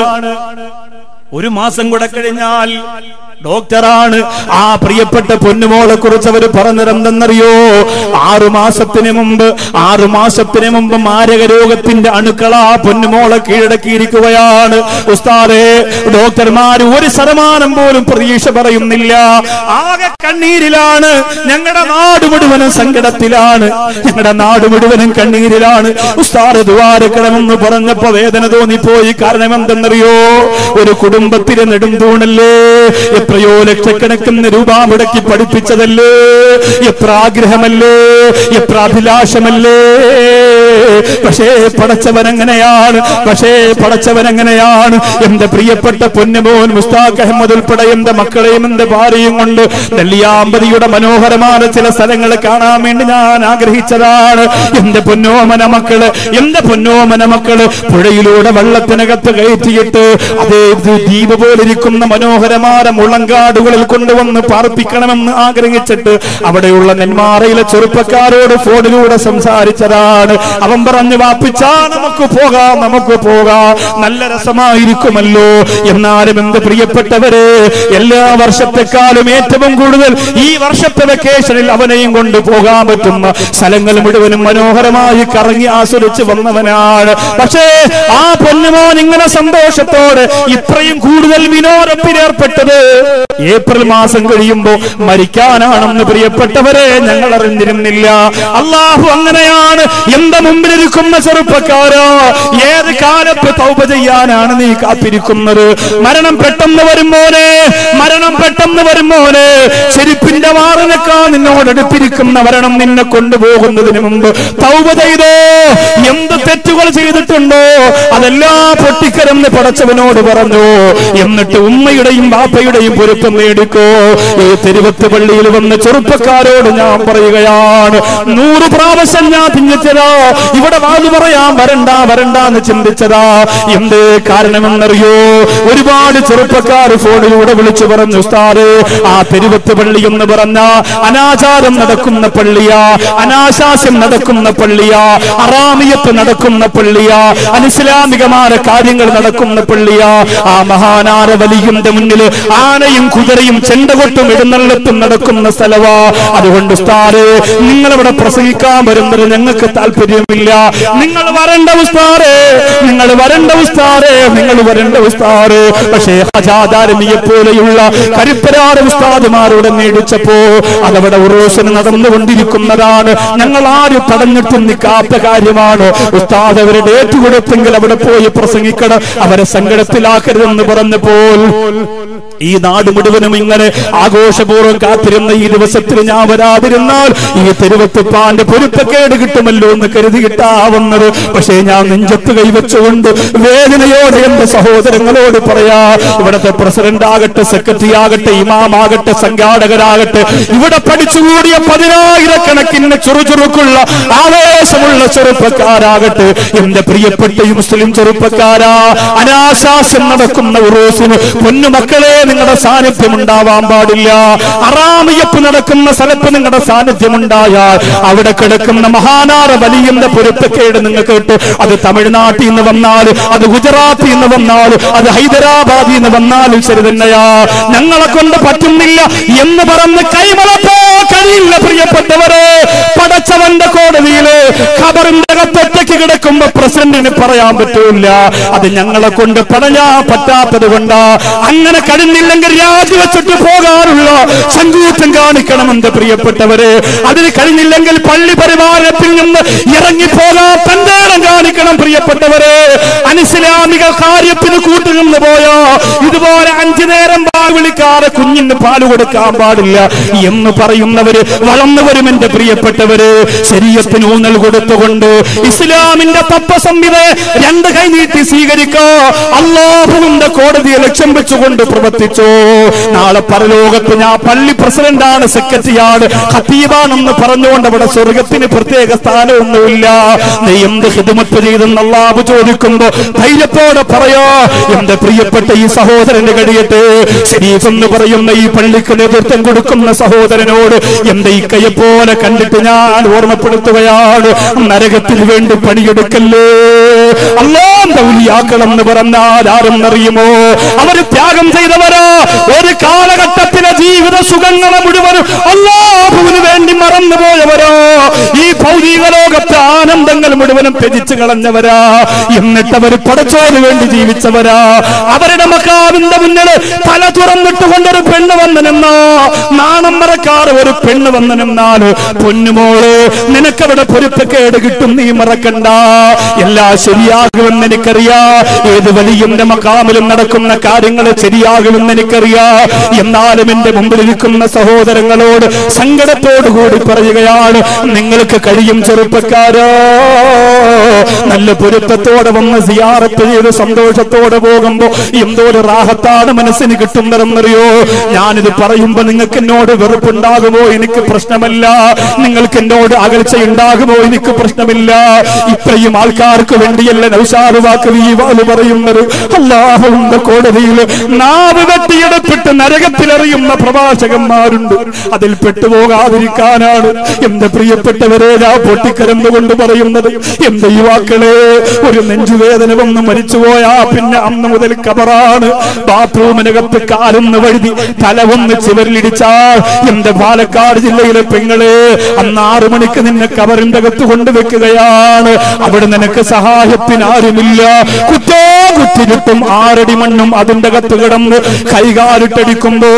A: ഒരു മാസം കൂടെ കഴിഞ്ഞാൽ ഡോക്ടറാണ് ആ പ്രിയപ്പെട്ട പൊന്നുമോളെ കുറിച്ച് അവർ പറഞ്ഞതെന്തെന്നറിയോ ആറു മാസത്തിന് മുമ്പ് ആറു മാസത്തിന് മുമ്പ് മാരക രോഗത്തിന്റെ അണുക്കൾ ആ പൊന്നുമോളെ കീഴടക്കിയിരിക്കുകയാണ് ഉസ്താദെ ഡോക്ടർമാർ ഒരു ശതമാനം പോലും പ്രതീക്ഷ പറയുന്നില്ല ആകെ കണ്ണീരിലാണ് ഞങ്ങളുടെ നാട് മുഴുവനും സങ്കടത്തിലാണ് ഞങ്ങളുടെ നാട് മുഴുവനും കണ്ണീരിലാണ് ഉസ്താദ് ദ്വാരക്കണമെന്ന് പറഞ്ഞപ്പോ വേദന തോന്നിപ്പോയി കാരണം എന്തെന്നറിയോ ഒരു കുടുംബത്തിലെ നെടുംതൂണല്ലേ എത്രയോ ലക്ഷക്കണക്കിന് രൂപ മുടക്കി പഠിപ്പിച്ചതല്ലേ എത്ര ആഗ്രഹമല്ലേ എത്ര അഭിലാഷമല്ലേ പക്ഷേ പടച്ചവനെങ്ങനെയാണ് പക്ഷേ പടച്ചവനെങ്ങനെയാണ് എന്റെ പ്രിയപ്പെട്ട പൊന്നുമോൻ മുസ്താഖ് അഹമ്മദ് ഉൾപ്പെടെ എന്റെ മക്കളെയും എന്റെ ഭാര്യയും കൊണ്ട് നെല്ലിയാമ്പതിയുടെ മനോഹരമായ ചില സ്ഥലങ്ങൾ കാണാൻ വേണ്ടി ഞാൻ ആഗ്രഹിച്ചതാണ് എന്റെ പൊന്നോമന മക്കള് എന്റെ പൊന്നോമന മക്കള് പുഴയിലൂടെ വെള്ളത്തിനകത്ത് കയറ്റിയിട്ട് അതേ ദ്വീപ് പോലിരിക്കുന്ന മനോഹരമായ മുളങ്കാടുകളിൽ കൊണ്ടുവന്ന് പാർപ്പിക്കണമെന്ന് ആഗ്രഹിച്ചിട്ട് അവിടെയുള്ള നെന്മാറയിലെ ചെറുപ്പക്കാരോട് ഫോണിലൂടെ സംസാരിച്ചതാണ് അവൻ പറഞ്ഞു വാപ്പിച്ചാ നമുക്ക് പോകാം നമുക്ക് പോകാം നല്ല രസമായിരിക്കുമല്ലോ എന്നാലും എന്റെ പ്രിയപ്പെട്ടവരെ എല്ലാ വർഷത്തെക്കാളും ഏറ്റവും കൂടുതൽ ഈ വർഷത്തെ വെക്കേഷനിൽ അവനെയും കൊണ്ട് പോകാൻ പറ്റുന്ന സ്ഥലങ്ങൾ മുഴുവനും മനോഹരമായി കറങ്ങി ആസ്വദിച്ച് വന്നവനാണ് പക്ഷേ ആ പൊന്നുമോൻ ഇങ്ങനെ സന്തോഷത്തോടെ ഇത്രയും കൂടുതൽ വിനോദത്തിലേർപ്പെട്ടത് ഏപ്രിൽ മാസം കഴിയുമ്പോ മരിക്കാനാണെന്ന് പ്രിയപ്പെട്ടവരെ ഞങ്ങൾ അറിഞ്ഞിരുന്നില്ല അള്ളാഹു അങ്ങനെയാണ് എന്റെ മുമ്പിലിരിക്കുന്ന ചെറുപ്പക്കാരോ ഏത് കാലത്ത് തൗപ ചെയ്യാനാണ് നീ കാത്തിരിക്കുന്നത് മരണം പെട്ടെന്ന് വരും മോനെ മരണം പെട്ടെന്ന് വരും മോനെ ചെരുപ്പിന്റെ വാറിനേക്കാൾ നിന്നോട് അടുത്തിരിക്കുന്ന മരണം നിന്നെ കൊണ്ടുപോകുന്നതിന് മുമ്പ് തൗപ ചെയ്തോ എന്ത് തെറ്റുകൾ ചെയ്തിട്ടുണ്ടോ അതെല്ലാം പൊട്ടിക്കരന്ന് പടച്ചവനോട് പറഞ്ഞു എന്നിട്ട് ഉമ്മയുടെയും ബാപ്പയുടെയും പൊരുത്തം നേടിക്കോ ഈ തെരുവത്ത് പള്ളിയിൽ വന്ന ചെറുപ്പക്കാരോട് ഞാൻ പറയുകയാണ് നൂറ് പ്രാവശ്യം ഞാൻ ചിന്തിച്ചതാ ഇവിടെ വാതു പറയാൻ വരണ്ട വരണ്ട എന്ന് ചിന്തിച്ചതാ എന്ത് കാരണമെന്നറിയോ ഒരുപാട് ചെറുപ്പക്കാർ ഫോണിലൂടെ വിളിച്ചു പറഞ്ഞു ഉസ്താദ് ആ തെരുവത്ത് പള്ളി എന്ന് പറഞ്ഞ അനാചാരം നടക്കുന്ന പള്ളിയാ അനാശാസ്യം നടക്കുന്ന പള്ളിയാ അറാമിയത്ത് നടക്കുന്ന പള്ളിയാ അനിസ്ലാമികമായ കാര്യങ്ങൾ നടക്കുന്ന പള്ളിയാ ആ മഹാനാര വലിയുടെ മുന്നിൽ ആനയും കുതിരയും ചെണ്ടകൊട്ടും എഴുന്നള്ളത്തും നടക്കുന്ന സ്ഥലവാ അതുകൊണ്ട് ഉസ്താദ് നിങ്ങൾ ഇവിടെ പ്രസംഗിക്കാൻ വരുന്നത് ഞങ്ങൾക്ക് താല്പര്യമില്ല നിങ്ങൾ വരണ്ട ഉസ്താദ് നിങ്ങൾ വരണ്ട ഉസ്താദ് നിങ്ങൾ വരണ്ട ഉസ്താദ് പക്ഷേ ഹജാദാരമിയെ പോലെയുള്ള കരുപ്പരാട് ഉസ്താദുമാരോട് മേടിച്ചപ്പോ അതവിടെ ഉറോഷന് നടന്നുകൊണ്ടിരിക്കുന്നതാണ് ഞങ്ങൾ ആരും തടഞ്ഞിട്ടും നിൽക്കാത്ത കാര്യമാണ് ഉസ്താദ് അവരെ ഡേറ്റ് കൊടുത്തെങ്കിൽ അവിടെ പോയി പ്രസംഗിക്കണം അവരെ സങ്കടത്തിലാക്കരുതെന്ന് പറഞ്ഞപ്പോൾ ഈ നാട് മുഴുവനും ഇങ്ങനെ ആഘോഷപൂർവ്വം കാത്തിരുന്ന ഈ ദിവസത്തിൽ ഞാൻ വരാതിരുന്നാൽ ഈ തെരുവത്തുപ്പാന്റെ പൊരുത്തക്കേട് കിട്ടുമല്ലോ എന്ന് കരുതി കിട്ടാവുന്നത് പക്ഷേ ഞാൻ നെഞ്ചത്ത് കൈവച്ചുകൊണ്ട് വേദനയോടെ എന്റെ സഹോദരങ്ങളോട് പറയാ ഇവിടത്തെ പ്രസിഡന്റ് ആകട്ടെ സെക്രട്ടറി ആകട്ടെ ഇമാമാകട്ടെ സംഘാടകരാകട്ടെ ഇവിടെ പഠിച്ചുകൂടിയ പതിനായിരക്കണക്കിന് ചുറുചുറുക്കുള്ള ആവേശമുള്ള ചെറുപ്പക്കാരാകട്ടെ എന്റെ പ്രിയപ്പെട്ട ഈ മുസ്ലിം ചെറുപ്പക്കാരാ അനാശാസ്യം നടക്കുന്ന ഉറൂസിന് പൊന്നുമക്കളെ നിങ്ങളുടെ സാന്നിധ്യം ഉണ്ടാവാൻ പാടില്ല അറാമിയപ്പ് നടക്കുന്ന സ്ഥലത്ത് നിങ്ങളുടെ സാന്നിധ്യം ഉണ്ടായാൽ അവിടെ കിടക്കുന്ന മഹാനാര വലിയന്റെ പൊരുത്തക്കേട് നിങ്ങൾ കേട്ടു അത് തമിഴ്നാട്ടിൽ നിന്ന് വന്നാൽ അത് ഗുജറാത്തിൽ നിന്ന് വന്നാൽ അത് ഹൈദരാബാദിൽ നിന്ന് വന്നാലും ശരി തന്നെയാ ഞങ്ങളെ കൊണ്ട് പറ്റുന്നില്ല എന്ന് പറഞ്ഞ് കൈമളപ്പോ കഴിയില്ല പ്രിയപ്പെട്ടവരെ പടച്ചവന്റെ കോടതിയില് ഖബറിന്റെ അകത്തൊറ്റയ്ക്ക് കിടക്കുമ്പോ പ്രസിഡന്റിന് പറയാൻ പറ്റൂല അത് ഞങ്ങളെ കൊണ്ട് പടഞ്ഞാ പറ്റാത്തത് കൊണ്ടാ അങ്ങനെ കഴിഞ്ഞില്ലെങ്കിൽ രാജിവെച്ചിട്ട് പോകാറുള്ള സങ്കൂറ്റം കാണിക്കണമെന്ന് പ്രിയപ്പെട്ടവരെ അതിന് കഴിഞ്ഞില്ലെങ്കിൽ പള്ളി പരിവാരത്തിൽ നിന്ന് ഇറങ്ങിപ്പോ പോകാൻ തന്തേളം കാണിക്കണം പ്രിയപ്പെട്ടവരെ അനിസ്ലാമിക കാര്യത്തിന് കൂട്ടുനിന്ന് പോയോ ഇതുപോലെ അഞ്ചു നേരം പാൽ വിളിക്കാതെ കുഞ്ഞിന് പാല് കൊടുക്കാൻ പാടില്ല എന്ന് പറയുന്നവര് വളർന്നു വരും എന്റെ പ്രിയപ്പെട്ടവര് ശരീരത്തിന് ഊന്നൽ കൊടുത്തുകൊണ്ട് ഇസ്ലാമിന്റെ തത്വസംഹിത രണ്ട് കൈ നീട്ടി സ്വീകരിക്കോ അള്ളാഹുവിന്റെ കോടതിയെ ലക്ഷ്യം വെച്ചുകൊണ്ട് പ്രവർത്തിച്ചോ നാളെ പരലോകത്ത് ഞാൻ പള്ളി പ്രസിഡന്റാണ് സെക്രട്ടറിയാണ് ഖത്തീബാണെന്ന് പറഞ്ഞുകൊണ്ട് അവിടെ സ്വർഗത്തിന് പ്രത്യേക സ്ഥാനമൊന്നുമില്ല നീ എന്ത് ഹിദമത്ത് ചെയ്തെന്ന് അള്ളാഹു ചോദിക്കുമ്പോ ധൈര്യത്തോടെ പറയോ എന്റെ പ്രിയപ്പെട്ട ഈ സഹോദരന് കഴിയട്ടെ ശരീഫ് എന്ന് പറയുന്ന ഈ പള്ളിക്ക് നേതൃത്വം കൊടുക്കുന്ന സഹോദരനോട് എന്റെ ഈ കയ്യെ പോലെ കണ്ടിട്ട് ഞാൻ ഓർമ്മപ്പെടുത്തുകയാണ് നരകത്തിന് വേണ്ടി പണിയെടുക്കല്ലേ അള്ളാന്റെ ഉലിയാക്കണം എന്ന് പറഞ്ഞാൽ ആരും അറിയുമോ അവര് ത്യാഗം ചെയ്തവരോ ഒരു കാലഘട്ടത്തിലെ ജീവിത സുഖങ്ങളെ മുഴുവനും അള്ളാഹുവിന് വേണ്ടി മറന്നുപോയവരോ ഈ ഭൗതിക ലോകത്തെ ആനന്ദങ്ങൾ മുഴുവനും ത്യജിച്ചു കളഞ്ഞവരാ എന്നിട്ട് അവർ പടച്ചോന് വേണ്ടി ജീവിച്ചവരാ അവരുടെ മക്കാവിന്റെ മുന്നിൽ തല തുറന്നിട്ടുകൊണ്ടൊരു പെണ്ണ് വന്നു നിന്നോ നാണം മറക്കാറ് ഒരു പെണ്ണ് വന്നു നിന്നാല് പൊന്നുമോള് നിനക്കവിടെ പൊരുത്തക്കേട് കിട്ടും നീ മറക്കണ്ട എല്ലാം ശരിയാകുമെന്ന് എനിക്കറിയാ ഏത് വലിയന്റെ മക്കാമിലും നടക്കുന്ന കാര്യങ്ങൾ ശരിയാകുമെന്ന് എനിക്കറിയാ എന്നാലും എന്റെ മുമ്പിൽ ഇരിക്കുന്ന സഹോദരങ്ങളോട് സങ്കടത്തോടു കൂടി പറയുകയാണ് നിങ്ങൾക്ക് കഴിയും ചെറുപ്പക്കാരോ നല്ല പൊരുത്തത്തോടെ വന്ന് സിയാറത്ത് ചെയ്ത് സന്തോഷത്തോടെ പോകുമ്പോ എന്തോ ഒരു റാഹത്താണ് മനസ്സിന് കിട്ടുന്നതെന്നറിയോ ഞാനിത് പറയുമ്പോ നിങ്ങൾക്ക് എന്നോട് വെറുപ്പുണ്ടാകുമോ എനിക്ക് പ്രശ്നമല്ല നിങ്ങൾക്ക് എന്നോട് അകൽച്ചയുണ്ടാകുമോ എനിക്ക് പ്രശ്നമില്ല ഇത്രയും ആൾക്കാർക്ക് വേണ്ടിയല്ല നൗഷാദ് വാക്ക് ഈ വാല് പറയുന്നത് അല്ലാഹുവിന്റെ കോടതിയിൽ നാവ് വെട്ടിയെടുപ്പിട്ട് നരകത്തിലെറിയുന്ന പ്രവാചകന്മാരുണ്ട് അതിൽ പെട്ടുപോകാതിരിക്കാനാണ് എന്റെ പ്രിയപ്പെട്ടവരെ ഞാൻ പൊട്ടിക്കരന്നുകൊണ്ട് പറയുന്നത് എന്റെ യുവാക്കളെ ഒരു നെഞ്ചുവേദന വന്ന് മരിച്ചുപോയാ പിന്നെ അന്ന് മുതൽ കബറാണ് ബാത്റൂമിനകത്ത് കാലൊന്ന് വഴുതി തല ഒന്ന് ചിവരിലിടിച്ചാൽ എന്റെ പാലക്കാട് ജില്ലയിലെ പെങ്ങള് അന്ന് ആറു മണിക്ക് നിന്നെ കബറിന്റെ അകത്ത് കൊണ്ടുവെക്കുകയാണ് അവിടെ നിനക്ക് സഹായത്തിന് ആരുമില്ല കുറ്റോ കുറ്റിരുട്ടും ആറടി മണ്ണും അതിന്റെ അകത്ത് കിടന്ന് കൈകാലിട്ടടിക്കുമ്പോ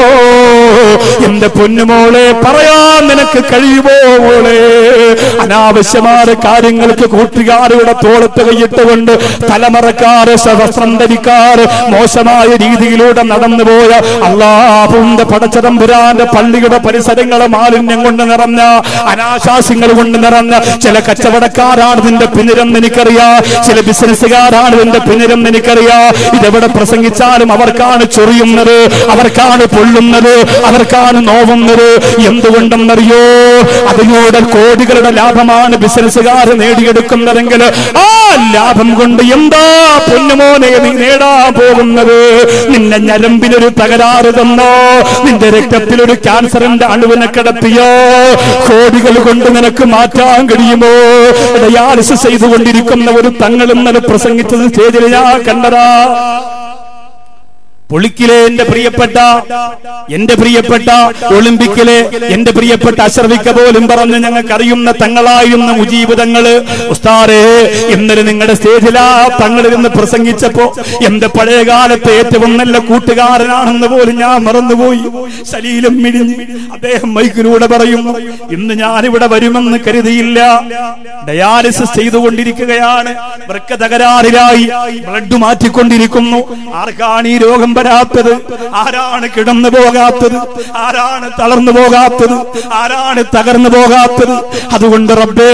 A: എന്റെ പൊന്നുമോളെ പറയാൻ നിനക്ക് കഴിയുമോ മോളെ അനാവശ്യമായ കാര്യങ്ങൾക്ക് കൂട്ടുകാരുടെ തോളത്ത് കൈയിട്ടുകൊണ്ട് തലമറക്കാറ് വസ്ത്രം ധരിക്കാറ് മോശമായ രീതിയിലൂടെ നടന്നുപോയ അള്ളാഹുന്റെ പടച്ചതമ്പുരാന്റെ പള്ളിയുടെ പരിസരങ്ങളെ മാലിന്യം കൊണ്ട് നിറഞ്ഞ അനാശാസ്യങ്ങൾ കൊണ്ട് നിറഞ്ഞ ചില കച്ചവടക്കാരാണ് ഇതിന്റെ പിന്നിലെന്ന് എനിക്കറിയാ ചില ബിസിനസ്സുകാരാണ് ഇതിന്റെ പിന്നിലെന്ന് എനിക്കറിയാ ഇതെവിടെ പ്രസംഗിച്ചാലും അവർക്കാണ് ചൊറിയുന്നത് അവർക്കാണ് പൊള്ളുന്നത് അവർക്കാണ് നോവുന്നത് എന്തുകൊണ്ടെന്നറിയോ അതിലൂടെ കോടികളുടെ ലാഭമാണ് ബിസിനസ്സുകാർ നേടിയെടുക്കുന്നതെങ്കിൽ ആ ലാഭം കൊണ്ട് എന്താ പൊന്നുമോനെ നീ നേടാൻ പോകുന്നത് നിന്റെ ഞരമ്പിനൊരു തകരാറ് തന്നോ നിന്റെ രക്തത്തിൽ ഒരു ക്യാൻസറിന്റെ അണുവിനെ കിടത്തിയോ കോടികൾ കൊണ്ട് നിനക്ക് മാറ്റാൻ കഴിയുമോ ഡയാലിസിസ് ചെയ്തുകൊണ്ടിരിക്കുന്ന ഒരു തങ്ങൾ ഇന്നലെ പ്രസംഗിച്ചത് സ്റ്റേജിൽ ഞാൻ കണ്ടതാ പൊളിക്കിലെ എന്റെ പ്രിയപ്പെട്ട എന്റെ പ്രിയപ്പെട്ട ഒളിമ്പിക്കിലെ എന്റെ പ്രിയപ്പെട്ട അശർവിക്ക പോലും പറഞ്ഞ് ഞങ്ങൾക്ക് അറിയുന്ന തങ്ങളായിരുന്ന മുജീബ് തങ്ങള് ഉസ്താറെ ഇന്നലെ നിങ്ങളുടെ സ്റ്റേജിലാ തങ്ങളിരുന്ന് പ്രസംഗിച്ചപ്പോ എന്റെ പഴയകാലത്തെ ഏറ്റവും നല്ല കൂട്ടുകാരനാണെന്ന് പോലും ഞാൻ മറന്നുപോയി ശലീലം മിഴിഞ്ഞ് അദ്ദേഹം മൈക്കിലൂടെ പറയുന്നു ഇന്ന് ഞാനിവിടെ വരുമെന്ന് കരുതിയില്ല ഡയാലിസിസ് ചെയ്തുകൊണ്ടിരിക്കുകയാണ് വൃക്ക തകരാറിലായി ബ്ലഡ് മാറ്റിക്കൊണ്ടിരിക്കുന്നു ആർക്കാണ് ഈ രോഗം വരാത്തത് ആരാണ് കിടന്നു പോകാത്തത് ആരാണ് തളർന്നു പോകാത്തത് ആരാണ് തകർന്നു പോകാത്തത് അതുകൊണ്ട് റബ്ബേ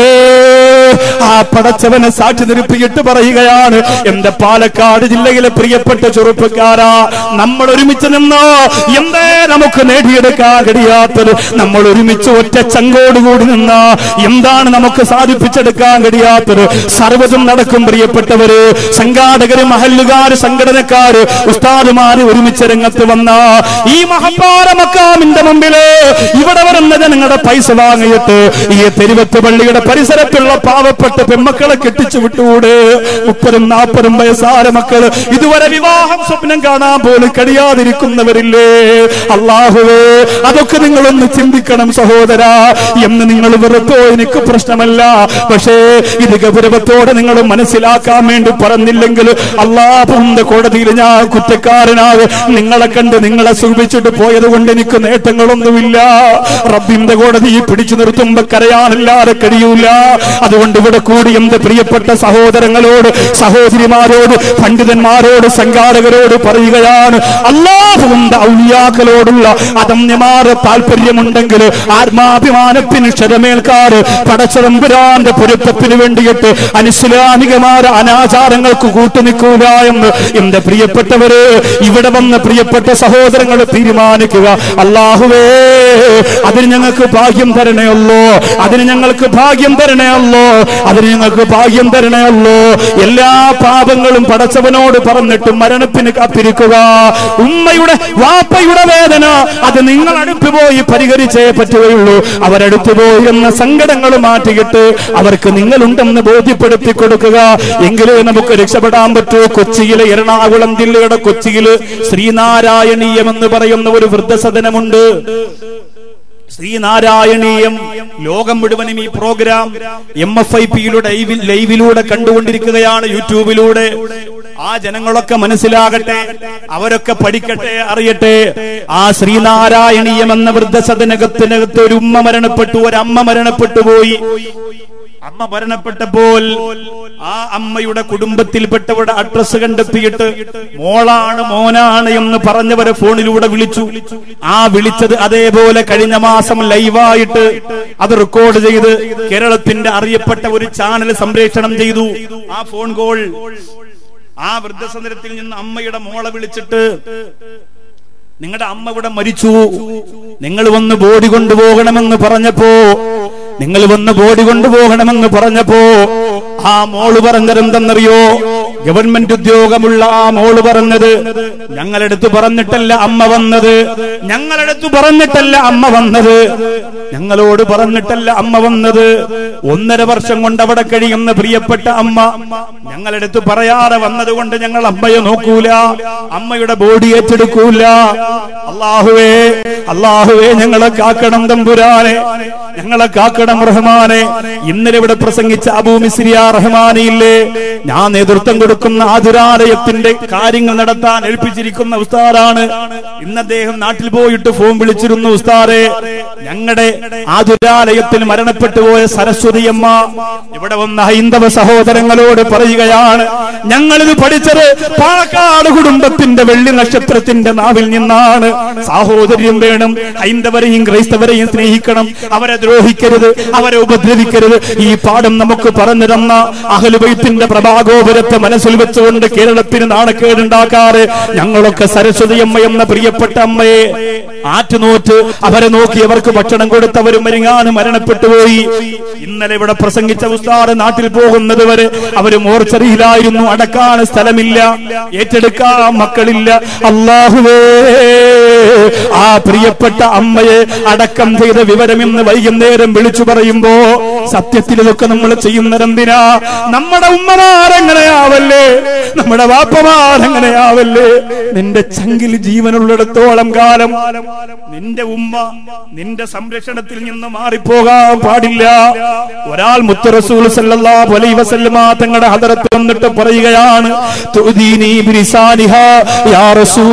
A: ആ പടച്ചവനെ സാക്ഷി നിർപ്പിയിട്ട് പറയുകയാണ് എന്റെ പാലക്കാട് ജില്ലയിലെ പ്രിയപ്പെട്ട ചെറുപ്പക്കാരാ നമ്മൾ ഒരുമിച്ച് നിന്നോ എന്തേ നമുക്ക് നേടിയെടുക്കാൻ കഴിയാത്തത് നമ്മൾ ഒരുമിച്ച് ഒറ്റ ചങ്കോടുകൂടി നിന്ന എന്താണ് നമുക്ക് സാധിപ്പിച്ചെടുക്കാൻ കഴിയാത്തത് സർവ്വതും നടക്കും പ്രിയപ്പെട്ടവര് സംഘാടകര് മഹല്ലുകാര് സംഘടനക്കാര് ഉസ്താദുമാര് ഒരുമിച്ച് രംഗത്ത് വന്ന ഈ മഹപ്പാര മക്കാമിന്റെ മുമ്പില് ഇവിടെ വരുന്ന ജനങ്ങളുടെ പൈസ വാങ്ങിയിട്ട് ഈ തെരുവത്ത് പള്ളിയുടെ പരിസരത്തുള്ള പാവപ്പെട്ട പെമ്മക്കളെ കെട്ടിച്ചു വിട്ടുകൂടെ മുപ്പതും നാൽപ്പതും വയസ്സാര മക്കള് ഇതുവരെ വിവാഹം സ്വപ്നം കാണാൻ പോലും കഴിയാതിരിക്കുന്നവരില്ലേ അള്ളാഹുവേ അതൊക്കെ നിങ്ങളൊന്ന് ചിന്തിക്കണം സഹോദര എന്ന് നിങ്ങൾ വെറുത്തോ എനിക്ക് പ്രശ്നമല്ല പക്ഷേ ഇത് ഗൗരവത്തോടെ നിങ്ങൾ മനസ്സിലാക്കാൻ വേണ്ടി പറഞ്ഞില്ലെങ്കിൽ അള്ളാഹുന്റെ കോടതിയിൽ ഞാൻ കുറ്റക്കാരനാകെ നിങ്ങളെ കണ്ട് നിങ്ങളെ സൂചിപ്പിച്ചിട്ട് പോയത് കൊണ്ട് എനിക്ക് നേട്ടങ്ങളൊന്നുമില്ല റബ്ബിന്റെ കോടതി പിടിച്ചു നിർത്തുമ്പോ കരയാനല്ലാതെ കഴിയൂല അതുകൊണ്ട് ഇവിടെ കൂടി കൂടി എന്റെ പ്രിയപ്പെട്ട സഹോദരങ്ങളോട് സഹോദരിമാരോട് പണ്ഡിതന്മാരോട് സംഘാടകരോട് പറയുകയാണ് അള്ളാഹുവിന്റെ ഔലിയാക്കളോടുള്ള അതമ്യമാരെ താല്പര്യമുണ്ടെങ്കിൽ ആത്മാഭിമാനത്തിന് ക്ഷരമേൽക്കാറ് പടച്ചതമ്പുരാന്റെ പൊരുത്തത്തിന് വേണ്ടിയിട്ട് അനിസ്ലാമികമായ അനാചാരങ്ങൾക്ക് കൂട്ടുനിൽക്കൂല എന്ന് എന്റെ പ്രിയപ്പെട്ടവര് ഇവിടെ വന്ന പ്രിയപ്പെട്ട സഹോദരങ്ങൾ തീരുമാനിക്കുക അള്ളാഹുവേ അതിന് ഞങ്ങൾക്ക് ഭാഗ്യം തരണേ ഉള്ളൂ അതിന് ഞങ്ങൾക്ക് ഭാഗ്യം തരണേ ഉള്ളൂ അതിന് ഞങ്ങൾക്ക് ഭാഗ്യം തരണേ ഉള്ളൂ എല്ലാ പാപങ്ങളും പടച്ചവനോട് പറഞ്ഞിട്ട് മരണത്തിന് കാത്തിരിക്കുക ഉമ്മയുടെ വാപ്പയുടെ വേദന അത് നിങ്ങൾ അടുത്ത് പോയി പരിഹരിച്ചേ പറ്റുകയുള്ളൂ അവരടുത്ത് പോയി എന്ന സങ്കടങ്ങൾ മാറ്റിയിട്ട് അവർക്ക് നിങ്ങളുണ്ടെന്ന് ബോധ്യപ്പെടുത്തി കൊടുക്കുക എങ്കിലേ നമുക്ക് രക്ഷപ്പെടാൻ പറ്റൂ കൊച്ചിയിലെ എറണാകുളം ജില്ലയുടെ കൊച്ചിയില് ശ്രീനാരായണീയം എന്ന് പറയുന്ന ഒരു വൃദ്ധസദനമുണ്ട് ശ്രീനാരായണീയം ലോകം മുഴുവനും ഈ പ്രോഗ്രാം എം എഫ് ഐ പിയിലൂടെ ലൈവിലൂടെ കണ്ടുകൊണ്ടിരിക്കുകയാണ് യൂട്യൂബിലൂടെ ആ ജനങ്ങളൊക്കെ മനസ്സിലാകട്ടെ അവരൊക്കെ പഠിക്കട്ടെ അറിയട്ടെ ആ ശ്രീനാരായണീയം എന്ന വൃദ്ധസദനകത്തിനകത്ത് ഒരു ഉമ്മ മരണപ്പെട്ടു ഒരു അമ്മ മരണപ്പെട്ടു പോയി അമ്മ മരണപ്പെട്ടപ്പോൾ ആ അമ്മയുടെ കുടുംബത്തിൽപ്പെട്ടവരുടെ അഡ്രസ് കണ്ടെത്തിയിട്ട് മോളാണ് മോനാണ് എന്ന് പറഞ്ഞവരെ ഫോണിലൂടെ വിളിച്ചു ആ വിളിച്ചത് അതേപോലെ കഴിഞ്ഞ മാസം ലൈവായിട്ട് അത് റെക്കോർഡ് ചെയ്ത് കേരളത്തിന്റെ അറിയപ്പെട്ട ഒരു ചാനൽ സംപ്രേഷണം ചെയ്തു ആ ഫോൺ കോൾ ആ വൃദ്ധസദനത്തിൽ നിന്ന് അമ്മയുടെ മോളെ വിളിച്ചിട്ട് നിങ്ങളുടെ അമ്മ ഇവിടെ മരിച്ചു നിങ്ങൾ വന്ന് ബോഡി കൊണ്ടുപോകണമെന്ന് പറഞ്ഞപ്പോ നിങ്ങൾ വന്ന് ബോഡി കൊണ്ടുപോകണമെന്ന് പറഞ്ഞപ്പോ ആ മോള് പറഞ്ഞതെന്തെന്നറിയോ ഗവൺമെന്റ് ഉദ്യോഗമുള്ള ആ മോള് പറഞ്ഞത് ഞങ്ങളെടുത്ത് പറഞ്ഞിട്ടല്ല അമ്മ വന്നത് ഞങ്ങളെടുത്ത് പറഞ്ഞിട്ടല്ല അമ്മ വന്നത് ഞങ്ങളോട് പറഞ്ഞിട്ടല്ല അമ്മ വന്നത് ഒന്നര വർഷം കൊണ്ട് അവിടെ കഴിയുന്ന പ്രിയപ്പെട്ട അമ്മ ഞങ്ങളെടുത്ത് പറയാതെ വന്നത് കൊണ്ട് ഞങ്ങൾ അമ്മയെ നോക്കൂല അമ്മയുടെ ബോഡി ഏറ്റെടുക്കൂല അള്ളാഹുവേ അള്ളാഹുവേ ഞങ്ങളെ കാക്കണം തമ്പുരാനെ ഞങ്ങളെ കാക്കണം റഹ്മാനെ ഇന്നലെ ഇവിടെ പ്രസംഗിച്ച അബൂ മിസ്രിയ റഹ്മാനിയില്ലേ ഞാൻ നേതൃത്വം കൊടുക്കുന്ന ആതുരാലയത്തിന്റെ കാര്യങ്ങൾ നടത്താൻ ഏൽപ്പിച്ചിരിക്കുന്ന ഉസ്താദാണ് ഇന്ന് അദ്ദേഹം നാട്ടിൽ പോയിട്ട് ഫോൺ വിളിച്ചിരുന്നു ഉസ്താദെ ഞങ്ങളുടെ ആതുരാലയത്തിൽ മരണപ്പെട്ടു പോയ സരസ്വതിയമ്മ ഇവിടെ വന്ന ഹൈന്ദവ സഹോദരങ്ങളോട് പറയുകയാണ് ഞങ്ങളിത് പഠിച്ചത് പാലക്കാട് കുടുംബത്തിന്റെ വെള്ളി നക്ഷത്രത്തിന്റെ നാവിൽ നിന്നാണ് സാഹോദര്യം വേണം ഹൈന്ദവരെയും ക്രൈസ്തവരെയും സ്നേഹിക്കണം അവരെ ദ്രോഹിക്കരുത് അവരെ ഉപദ്രവിക്കരുത് ഈ പാഠം നമുക്ക് പറഞ്ഞു തന്ന അഹലുബൈത്തിന്റെ പ്രഭാഗോപുരത്തെ മനസ്സിൽ വെച്ചുകൊണ്ട് കേരളത്തിന് നാണക്കേടുണ്ടാക്കാറ് ഞങ്ങളൊക്കെ സരസ്വതി അമ്മ എന്ന പ്രിയപ്പെട്ട അമ്മയെ ആറ്റുനോറ്റ് അവരെ നോക്കി അവർക്ക് ഭക്ഷണം കൊടുത്തവരും മരിങ്ങാനും മരണപ്പെട്ടുപോയി ഇന്നലെ ഇവിടെ പ്രസംഗിച്ച ഉസ്താദ് നാട്ടിൽ പോകുന്നത് വരെ അവര് മോർച്ചറിയിലായിരുന്നു അടക്കാൻ സ്ഥലമില്ല ഏറ്റെടുക്കാൻ മക്കളില്ല അള്ളാഹുവേ ആ പ്രിയപ്പെട്ട അമ്മയെ അടക്കം ചെയ്ത വിവരം ഇന്ന് വൈകുന്നേരം വിളിച്ചു പറയുമ്പോ സത്യത്തിൽ ഇതൊക്കെ നമ്മൾ ചെയ്യുന്നതെന്തിനാ നമ്മുടെ ഉമ്മമാരെങ്ങനെയാവല്ലേ നമ്മുടെ വാപ്പമാരെങ്ങനെയാവല്ലേ നിന്റെ ചങ്കിൽ ജീവനുള്ളിടത്തോളം കാലം നിന്റെ ഉമ്മ നിന്റെ സംരക്ഷണത്തിൽ നിന്ന് മാറിപ്പോകാൻ പാടില്ല ഒരാൾ മുത്തറസൂൽ സല്ലല്ലാഹു അലൈഹി വസല്ലമ തങ്ങളുടെ ഹദറത്ത് വന്നിട്ട് പറയുകയാണ് തുദീനി ബിരിസാനിഹാ യാ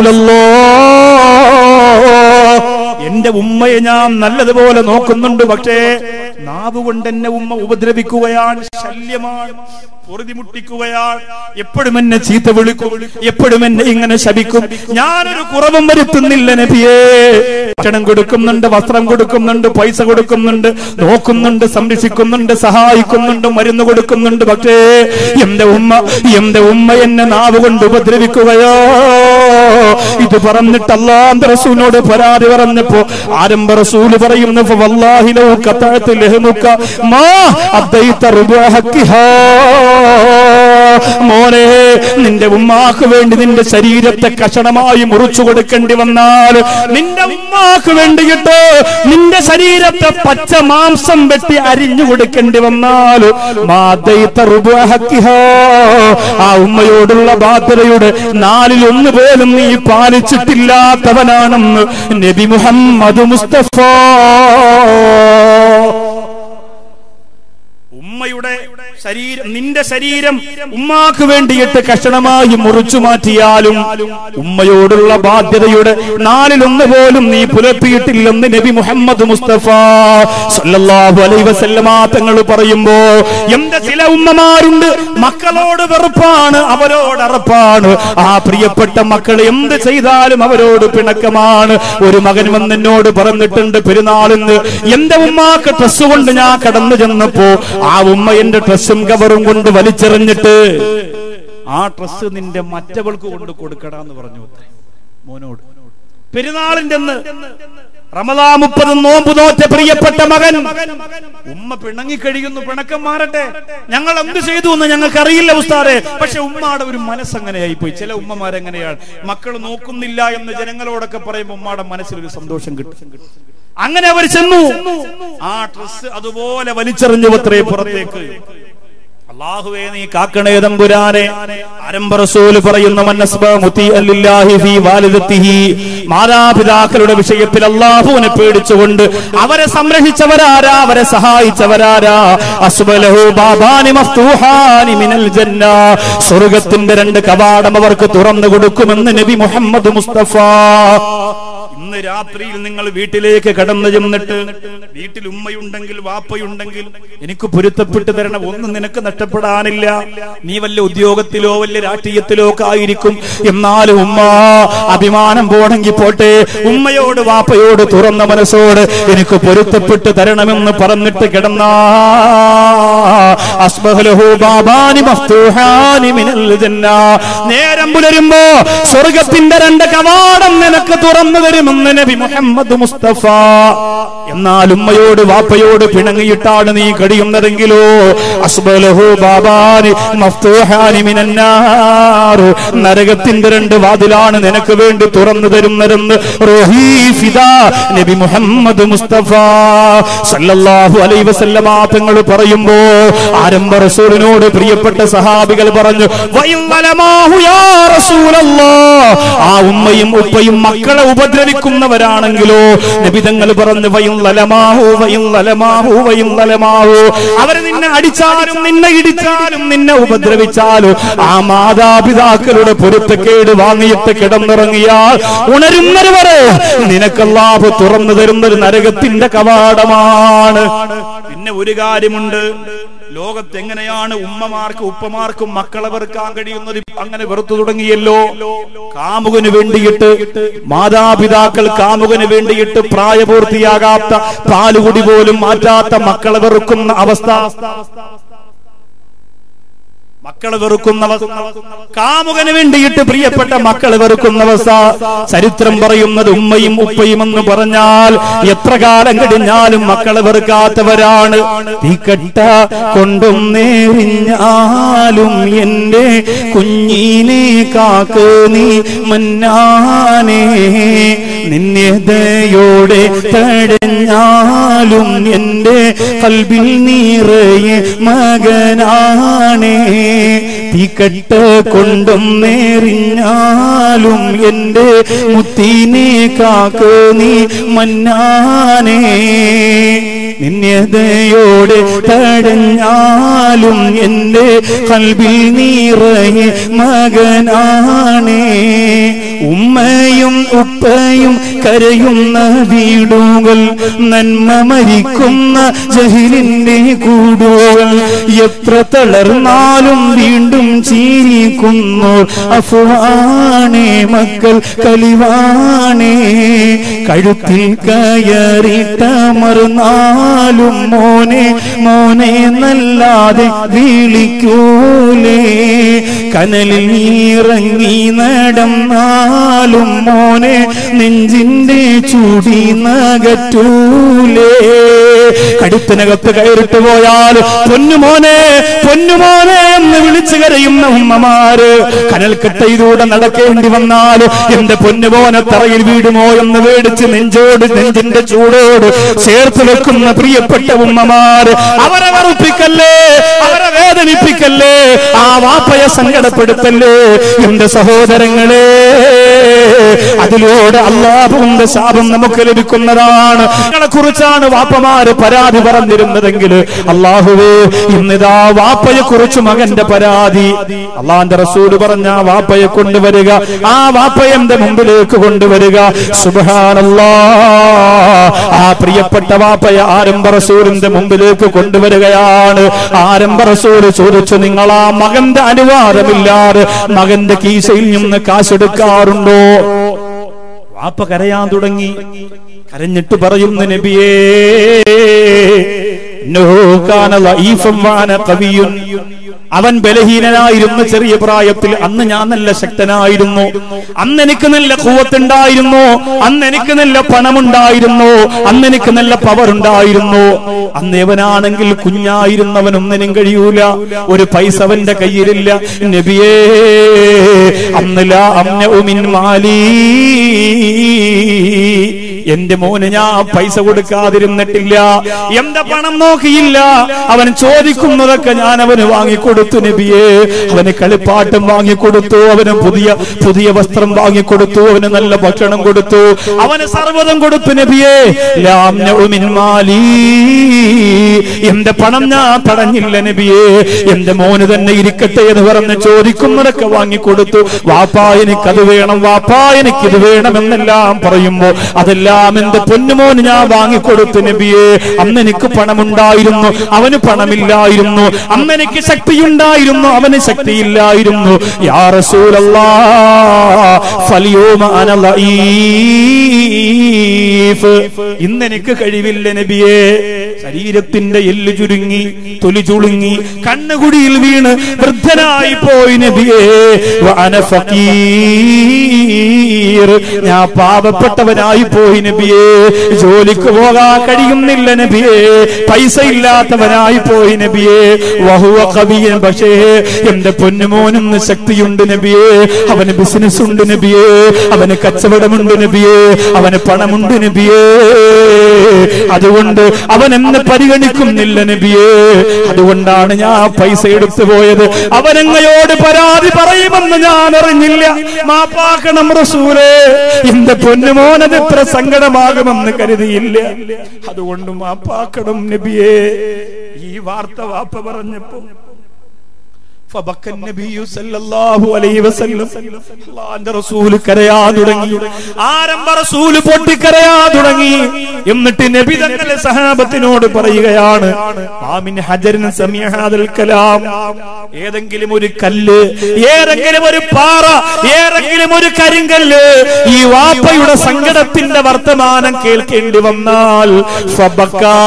A: റസൂലല്ലാഹ് എന്റെ ഉമ്മയെ ഞാൻ നല്ലതുപോലെ നോക്കുന്നുണ്ട് പക്ഷേ നാവ് കൊണ്ട് എന്നെ ഉമ്മ ഉപദ്രവിക്കുകയാണ് ശല്യമാണ് പൊറുതിമുട്ടിക്കുകയാണ് എപ്പോഴും എന്നെ ചീത്ത വിളിക്കും എപ്പോഴും എന്നെ ഇങ്ങനെ ശപിക്കും ഞാനൊരു കുറവും വരുത്തുന്നില്ല നബിയേ ഭക്ഷണം കൊടുക്കുന്നുണ്ട് വസ്ത്രം കൊടുക്കുന്നുണ്ട് പൈസ കൊടുക്കുന്നുണ്ട് നോക്കുന്നുണ്ട് സംരക്ഷിക്കുന്നുണ്ട് സഹായിക്കുന്നുണ്ട് മരുന്ന് കൊടുക്കുന്നുണ്ട് പക്ഷേ എന്റെ ഉമ്മ എന്റെ ഉമ്മ എന്നെ നാവ് കൊണ്ട് ഉപദ്രവിക്കുകയോ ഇത് പറഞ്ഞിട്ട് അള്ളാന്റെ റസൂലിനോട് പരാതി പറഞ്ഞപ്പോ ആരംഭ റസൂല് പറയുന്നു "ഫവല്ലാഹി ലൗ ഖതഅതു ലഹ്മുക മാ അദ്ദൈത റുബഅ ഹഖിഹാ." മോനെ നിന്റെ ഉമ്മാക്ക് വേണ്ടി നിന്റെ ശരീരത്തെ കഷണമായി മുറിച്ചു കൊടുക്കേണ്ടി വന്നാൽ നിന്റെ ഉമ്മാക്ക് വേണ്ടിയിട്ട് നിന്റെ ശരീരത്തെ പച്ച മാംസം വെട്ടി അരിഞ്ഞു കൊടുക്കേണ്ടി വന്നാൽ മാ അദ്ദൈത റുബഅ ഹഖിഹാ. ആ ഉമ്മയോടുള്ള ബാധ്യതയുടെ നാലിൽ ഒന്ന് പോലും നീ പാലിച്ചിട്ടില്ലാത്തവനാണെന്ന് നബി മുഹമ്മദ് മുസ്തഫ ഉമ്മയുടെ ശരീരം നിന്റെ ശരീരം ഉമ്മാക്ക് വേണ്ടിയിട്ട് കഷണമായി മുറിച്ചു മാറ്റിയാലും ഉമ്മയോടുള്ള ബാധ്യതയുടെ നാലിലൊന്ന് പോലും നീ പുലർത്തിയിട്ടില്ലെന്ന് നബി മുഹമ്മദ് മുസ്തഫ സല്ലല്ലാഹു അലൈഹി വസല്ലമ തങ്ങൾ പറയുമ്പോ എന്റെ ചില ഉമ്മമാരുണ്ട് മക്കളോട് വെറുപ്പാണ് അവരോട് അറപ്പാണ് ആ പ്രിയപ്പെട്ട മക്കൾ എന്ത് ചെയ്താലും അവരോട് പിണക്കമാണ് ഒരു മകൻ വന്ന് എന്നോട് പറഞ്ഞിട്ടുണ്ട് പെരുന്നാളിന്ന് എന്റെ ഉമ്മാക്ക് ഡ്രസ് കൊണ്ട് ഞാൻ കടന്നു ചെന്നപ്പോ ആ ഉമ്മ എന്റെ ഡ്രസ്സും കവറും കൊണ്ട് വലിച്ചെറിഞ്ഞിട്ട് ആ ഡ്രസ് നിന്റെ മറ്റവൾക്ക് കൊണ്ട് കൊടുക്കടാന്ന് പറഞ്ഞു അത്രേ മോനോട് പെരുന്നാളിന്റെ അന്ന് റമദാ മുപ്പത് നോമ്പ് നോറ്റ പ്രിയപ്പെട്ട മകൻ ഉമ്മ പിണങ്ങി കഴിയുന്നു പിണക്കം മാറട്ടെ ഞങ്ങൾ എന്ത് ചെയ്തു എന്ന് ഞങ്ങൾക്ക് അറിയില്ല ഉസ്താറെ പക്ഷെ ഉമ്മയുടെ ഒരു മനസ്സങ്ങനെയായി പോയി ചില ഉമ്മമാരെങ്ങനെയാണ് മക്കൾ നോക്കുന്നില്ല എന്ന് ജനങ്ങളോടൊക്കെ പറയുമ്പോൾ ഉമ്മയുടെ മനസ്സിലൊരു സന്തോഷം കിട്ടും അങ്ങനെ അവർ ചെന്നു ആ ഡ്രസ് അതുപോലെ വലിച്ചെറിഞ്ഞു അത്രേ പുറത്തേക്ക് അള്ളാഹുവേ നീ കാക്കണേ തമ്പുരാനെ ആരംഭ റസൂല് പറയുന്ന മന്നസ്ബ മുതീഅൻ ലില്ലാഹി ഫീ വാലിദത്തിഹി മാതാപിതാക്കളുടെ വിഷയത്തിൽ അള്ളാഹുവിനെ പേടിച്ചുകൊണ്ട് അവരെ സംരക്ഷിച്ചവരാരാ അവരെ സഹായിച്ചവരാരാ അസ്ബലഹു ബാബാനി മഫ്തൂഹാനി മിനൽ ജന്ന സ്വർഗ്ഗത്തിന്റെ രണ്ട് കവാടം അവർക്ക് തുറന്നു കൊടുക്കുമെന്ന് നബി മുഹമ്മദ് മുസ്തഫ ഇന്ന് രാത്രിയിൽ നിങ്ങൾ വീട്ടിലേക്ക് കടന്നു ചെന്നിട്ട് വീട്ടിൽ ഉമ്മയുണ്ടെങ്കിൽ വാപ്പയുണ്ടെങ്കിൽ എനിക്ക് പൊരുത്തപ്പെട്ട് തരണം ഒന്നും നിനക്ക് നഷ്ടപ്പെടാനില്ല നീ വല്ല ഉദ്യോഗത്തിലോ വല്ല രാഷ്ട്രീയത്തിലോ ഒക്കെ ആയിരിക്കും എന്നാലും ഉമ്മ അഭിമാനം പോണെങ്കിൽ പോട്ടെ ഉമ്മയോട് വാപ്പയോട് തുറന്ന മനസ്സോട് എനിക്ക് പൊരുത്തപ്പെട്ട് തരണമെന്ന് പറഞ്ഞിട്ട് കിടന്ന അസ്ബഹലഹു ബാബാനി മഫ്തൂഹാനി മിനൽ ജന്ന നേരം പുലരുമ്പോ സ്വർഗത്തിന്റെ രണ്ട് കവാടം നിനക്ക് തുറന്നു തരുമെന്ന് നബി മുഹമ്മദ് മുസ്തഫ എന്നാൽ ഉമ്മയോട് വാപ്പയോട് പിണങ്ങിയിട്ടാണ് നീ കഴിയുന്നതെങ്കിലോ അസ്ബലഹു ബാബാനി മഫ്തൂഹാനി മിനന്നാർ നരകത്തിന്റെ രണ്ട് വാതിലാണ് നിനക്ക് വേണ്ടി തുറന്നു തരുന്നതെന്ന് റൂഹി ഫിദാ നബി മുഹമ്മദ് മുസ്തഫ സല്ലല്ലാഹു അലൈഹി വസല്ലമ തങ്ങൾ പറയുമ്പോ ആരംഭ റസൂലിനോട് പ്രിയപ്പെട്ട സഹാബികൾ പറഞ്ഞു വൈൻ വലമാഹു യാ റസൂലല്ലാഹ് ആ ഉമ്മയും ഉപ്പയും മക്കളെ ഉപദ്രവിക്കുന്നവരാണെങ്കിലോ നബിതങ്ങൾ പറഞ്ഞു വയും ലലമാഹു വയും ലലമാഹു വയും ലലമാഹു അവര് നിന്നെ അടിച്ചാലും നിന്നെ ഇടിച്ചാലും നിന്നെ ഉപദ്രവിച്ചാലും ആ മാതാപിതാക്കളുടെ പൊരുത്തക്കേട് വാങ്ങിയിട്ട് കിടന്നിറങ്ങിയാൽ ഉണരുന്നത് വരെ നിനക്കല്ലാഹു തുറന്നു തരുന്ന ഒരു നരകത്തിന്റെ കവാടമാണ് പിന്നെ ഒരു കാര്യമുണ്ട് ലോകത്ത് എങ്ങനെയാണ് ഉമ്മമാർക്ക് ഉപ്പമാർക്കും മക്കളെ വെറുക്കാൻ കഴിയുന്നത് അങ്ങനെ വെറുത്തു തുടങ്ങിയല്ലോ കാമുകന് വേണ്ടിയിട്ട് മാതാപിതാക്കൾ കാമുകന് വേണ്ടിയിട്ട് പ്രായപൂർത്തിയാകാത്ത പാലുകുടി പോലും മാറ്റാത്ത മക്കളെ വെറുക്കുന്ന അവസ്ഥ മക്കളെ വെറുക്കുന്ന അവസ്ഥ കാമുകന് വേണ്ടിയിട്ട് പ്രിയപ്പെട്ട മക്കളെ വെറുക്കുന്ന അവസ്ഥ ചരിത്രം പറയുന്നത് ഉമ്മയും ഉപ്പയും എന്ന് പറഞ്ഞാൽ എത്ര കാലം കഴിഞ്ഞാലും മക്കളെ വെറുക്കാത്തവരാണ് തീക്കട്ട കൊണ്ടും നേറിഞ്ഞാലും എന്റെ കുഞ്ഞിനെ കാക്ക് നീ മന്നാനേ നിന്നെതയോടെ തടഞ്ഞാലും എന്റെ കൽബിൽ നീറയെ മകനാണേ തീക്കട്ട കൊണ്ടും നേറിഞ്ഞാലും എന്റെ മുത്തിനെ കാക്ക് നീ മന്നാനേ നിന്യതയോടെ തടഞ്ഞാലും എന്റെ കൽബിൽ നീറയെ മകനാണേ ഉമ്മയും ഉപ്പയും കരയുന്ന വീടുകൾ നന്മ മരിക്കുന്ന ജഹിലിന്റെ കൂടുകൾ എത്ര തളർന്നാലും വീണ്ടും ചീരിക്കുന്നോർ അഫുവാണേ മക്കൾ കലിവാണേ കഴുത്തിൽ കയറിട്ട മറുനാലും മോനെ മോനെ നല്ലാതെ വിളിക്കൂലേ കനലിൽ ഇറങ്ങി നടന്നാലും മോനെ നെഞ്ചിന്റെ ചൂടി നകറ്റൂലേ കടുത്തിനകത്ത് കയറിട്ട് പോയാൽ പൊന്നുമോനെ പൊന്നുമോനെ എന്ന് വിളിച്ചു കരയുന്ന ഉമ്മമാര് കനൽക്കട്ടയിലൂടെ നടക്കേണ്ടി വന്നാൽ എന്റെ പൊന്നുമോനെ തറയിൽ വീടുമോ എന്ന് മേടിച്ച് നെഞ്ചോട് നെഞ്ചിന്റെ ചൂടോട് ചേർത്ത് വെക്കുന്ന പ്രിയപ്പെട്ട ഉമ്മമാര് അവരെ വെറുപ്പിക്കല്ലേ അവരെ വേദനിപ്പിക്കല്ലേ ആ വാപ്പയെ സങ്കടപ്പെടുത്തല്ലേ എന്റെ സഹോദരങ്ങളെ അതിലൂടെ അള്ളാഹുവിന്റെ ശാപം നമുക്ക് ലഭിക്കുന്നതാണ് നിങ്ങളെ കുറിച്ചാണ് വാപ്പമാര് പരാതി പറഞ്ഞിരുന്നതെങ്കിൽ അള്ളാഹുവേ ഇന്നിതാ വാപ്പയെ കുറിച്ച് മകന്റെ പരാതി അള്ളാന്റെ റസൂല് പറഞ്ഞ ആ വാപ്പയെ കൊണ്ടുവരിക ആ വാപ്പയെ എന്റെ മുമ്പിലേക്ക് കൊണ്ടുവരിക സുബാനല്ലാ ആ പ്രിയപ്പെട്ട വാപ്പയെ ആരംഭ റസൂലിന്റെ മുമ്പിലേക്ക് കൊണ്ടുവരികയാണ് ആരംഭ റസൂല് ചോദിച്ചു നിങ്ങൾ ആ മകന്റെ അനുവാദമില്ലാതെ മകന്റെ കീശയിൽ നിന്ന് കാശെടുക്കാറുണ്ടോ വാപ്പ കരയാൻ തുടങ്ങി കരഞ്ഞിട്ട് പറയുന്നു നബിയേ ഇന്നഹു കാന ലഈഫൻ വഅന ഖവിയ്യുൻ. അവൻ ബലഹീനനായിരുന്നു ചെറിയ പ്രായത്തിൽ അന്ന് ഞാൻ നല്ല ശക്തനായിരുന്നു അന്ന് എനിക്ക് നല്ല കൂവത്തുണ്ടായിരുന്നു അന്ന് എനിക്ക് നല്ല പണമുണ്ടായിരുന്നു അന്ന് എനിക്ക് നല്ല പവർ ഉണ്ടായിരുന്നു അന്ന് ഇവനാണെങ്കിൽ കുഞ്ഞായിരുന്നവനൊന്നിനും കഴിയൂല ഒരു പൈസ അവന്റെ കയ്യിലില്ല നബിയേ അന്നില്ല അമ്ന ഉമിൻ മാലീ എന്റെ മോന് ഞാൻ പൈസ കൊടുക്കാതിരുന്നിട്ടില്ല എന്റെ പണം നോക്കിയില്ല അവൻ ചോദിക്കുന്നതൊക്കെ ഞാൻ അവന് വാങ്ങിക്കൊടുത്തു നബിയെ അവന് കളിപ്പാട്ടം വാങ്ങിക്കൊടുത്തു അവന് പുതിയ പുതിയ വസ്ത്രം വാങ്ങിക്കൊടുത്തു അവന് നല്ല ഭക്ഷണം കൊടുത്തു അവന് സർവ്വതം കൊടുത്തു നബിയെ ലാം നഉമിൻ മാലീ. എന്റെ പണം ഞാൻ തടഞ്ഞില്ല നബിയെ എന്റെ മോന് തന്നെ ഇരിക്കട്ടെ എന്ന് പറഞ്ഞ് ചോദിക്കുന്നതൊക്കെ വാങ്ങിക്കൊടുത്തു വാപ്പാ എനിക്കത് വേണം വാപ്പാ എനിക്കിത് വേണമെന്നെല്ലാം പറയുമ്പോ അതെല്ലാം എന്റെ പൊന്നുമോന് ഞാൻ വാങ്ങിക്കൊടുത്തു നബിയെ അന്ന് എനിക്ക് പണമുണ്ടായിരുന്നു അവന് പണമില്ലായിരുന്നു അന്ന് എനിക്ക് ശക്തിയുണ്ടായിരുന്നു അവന് ശക്തിയില്ലായിരുന്നു യാ റസൂലല്ലാ ഫലിയോമ അന ലഈഫ്. ഇന്ന് എനിക്ക് കഴിവില്ല നബിയെ ശരീരത്തിന്റെ എല്ല് ചുരുങ്ങി തൊലി ചുളുങ്ങി കണ്ണുകുടിയിൽ വീണ് വൃദ്ധനായി പോയി നബിയെ വഅന ഫക്കീർ. ഞാൻ പാപപ്പെട്ടവനായി പോയി നബിയെ ജോലിക്ക് പോകാൻ കഴിയുന്നില്ല നബിയെ പൈസ ഇല്ലാത്തവനായി പോയി നബിയെ വഹുവ കവിയൻ പക്ഷേ എന്റെ പൊന്നുമോനിന്ന് ശക്തിയുണ്ട് നബിയെ അവന് ബിസിനസ് ഉണ്ട് നബിയെ അവന് കച്ചവടമുണ്ട് നബിയെ അവന് പണമുണ്ട് നബിയെ അതുകൊണ്ട് അവൻ എന്നെ പരിഗണിക്കുന്നില്ല നബിയെ അതുകൊണ്ടാണ് ഞാൻ പൈസ എടുത്തു പോയത് അവനങ്ങയോട് പരാതി പറയുമെന്ന് ഞാൻ അറിഞ്ഞില്ല മാപ്പാക്കണം റസൂലേ എന്റെ പൊന്നുമോനത് എത്ര സങ്കടമാകുമെന്ന് കരുതിയില്ല അതുകൊണ്ട് മാപ്പാക്കണം നബിയെ ഈ വാർത്ത വാപ്പ പറഞ്ഞപ്പോ فبكى النبي صلى الله عليه وسلم അള്ളാന്റെ റസൂല് കരയാൻ തുടങ്ങി ആരംഭ റസൂല് പൊട്ടിക്കരയാൻ തുടങ്ങി എന്നിട്ട് നബി തങ്ങളെ സഹാബത്തിനോട് പറയുകയാണ് മാമിൻ ഹജറിന് സമീഹാദൽ കലാം ഏതെങ്കിലും ഒരു കല്ല് ഏതെങ്കിലും ഒരു പാറ ഏതെങ്കിലും ഒരു കരിങ്കല്ല് ഈ വാപ്പയുടെ സങ്കടത്തിന്റെ വർത്തമാനം കേൾക്കേണ്ടി വന്നാൽ ഫബക്കാ.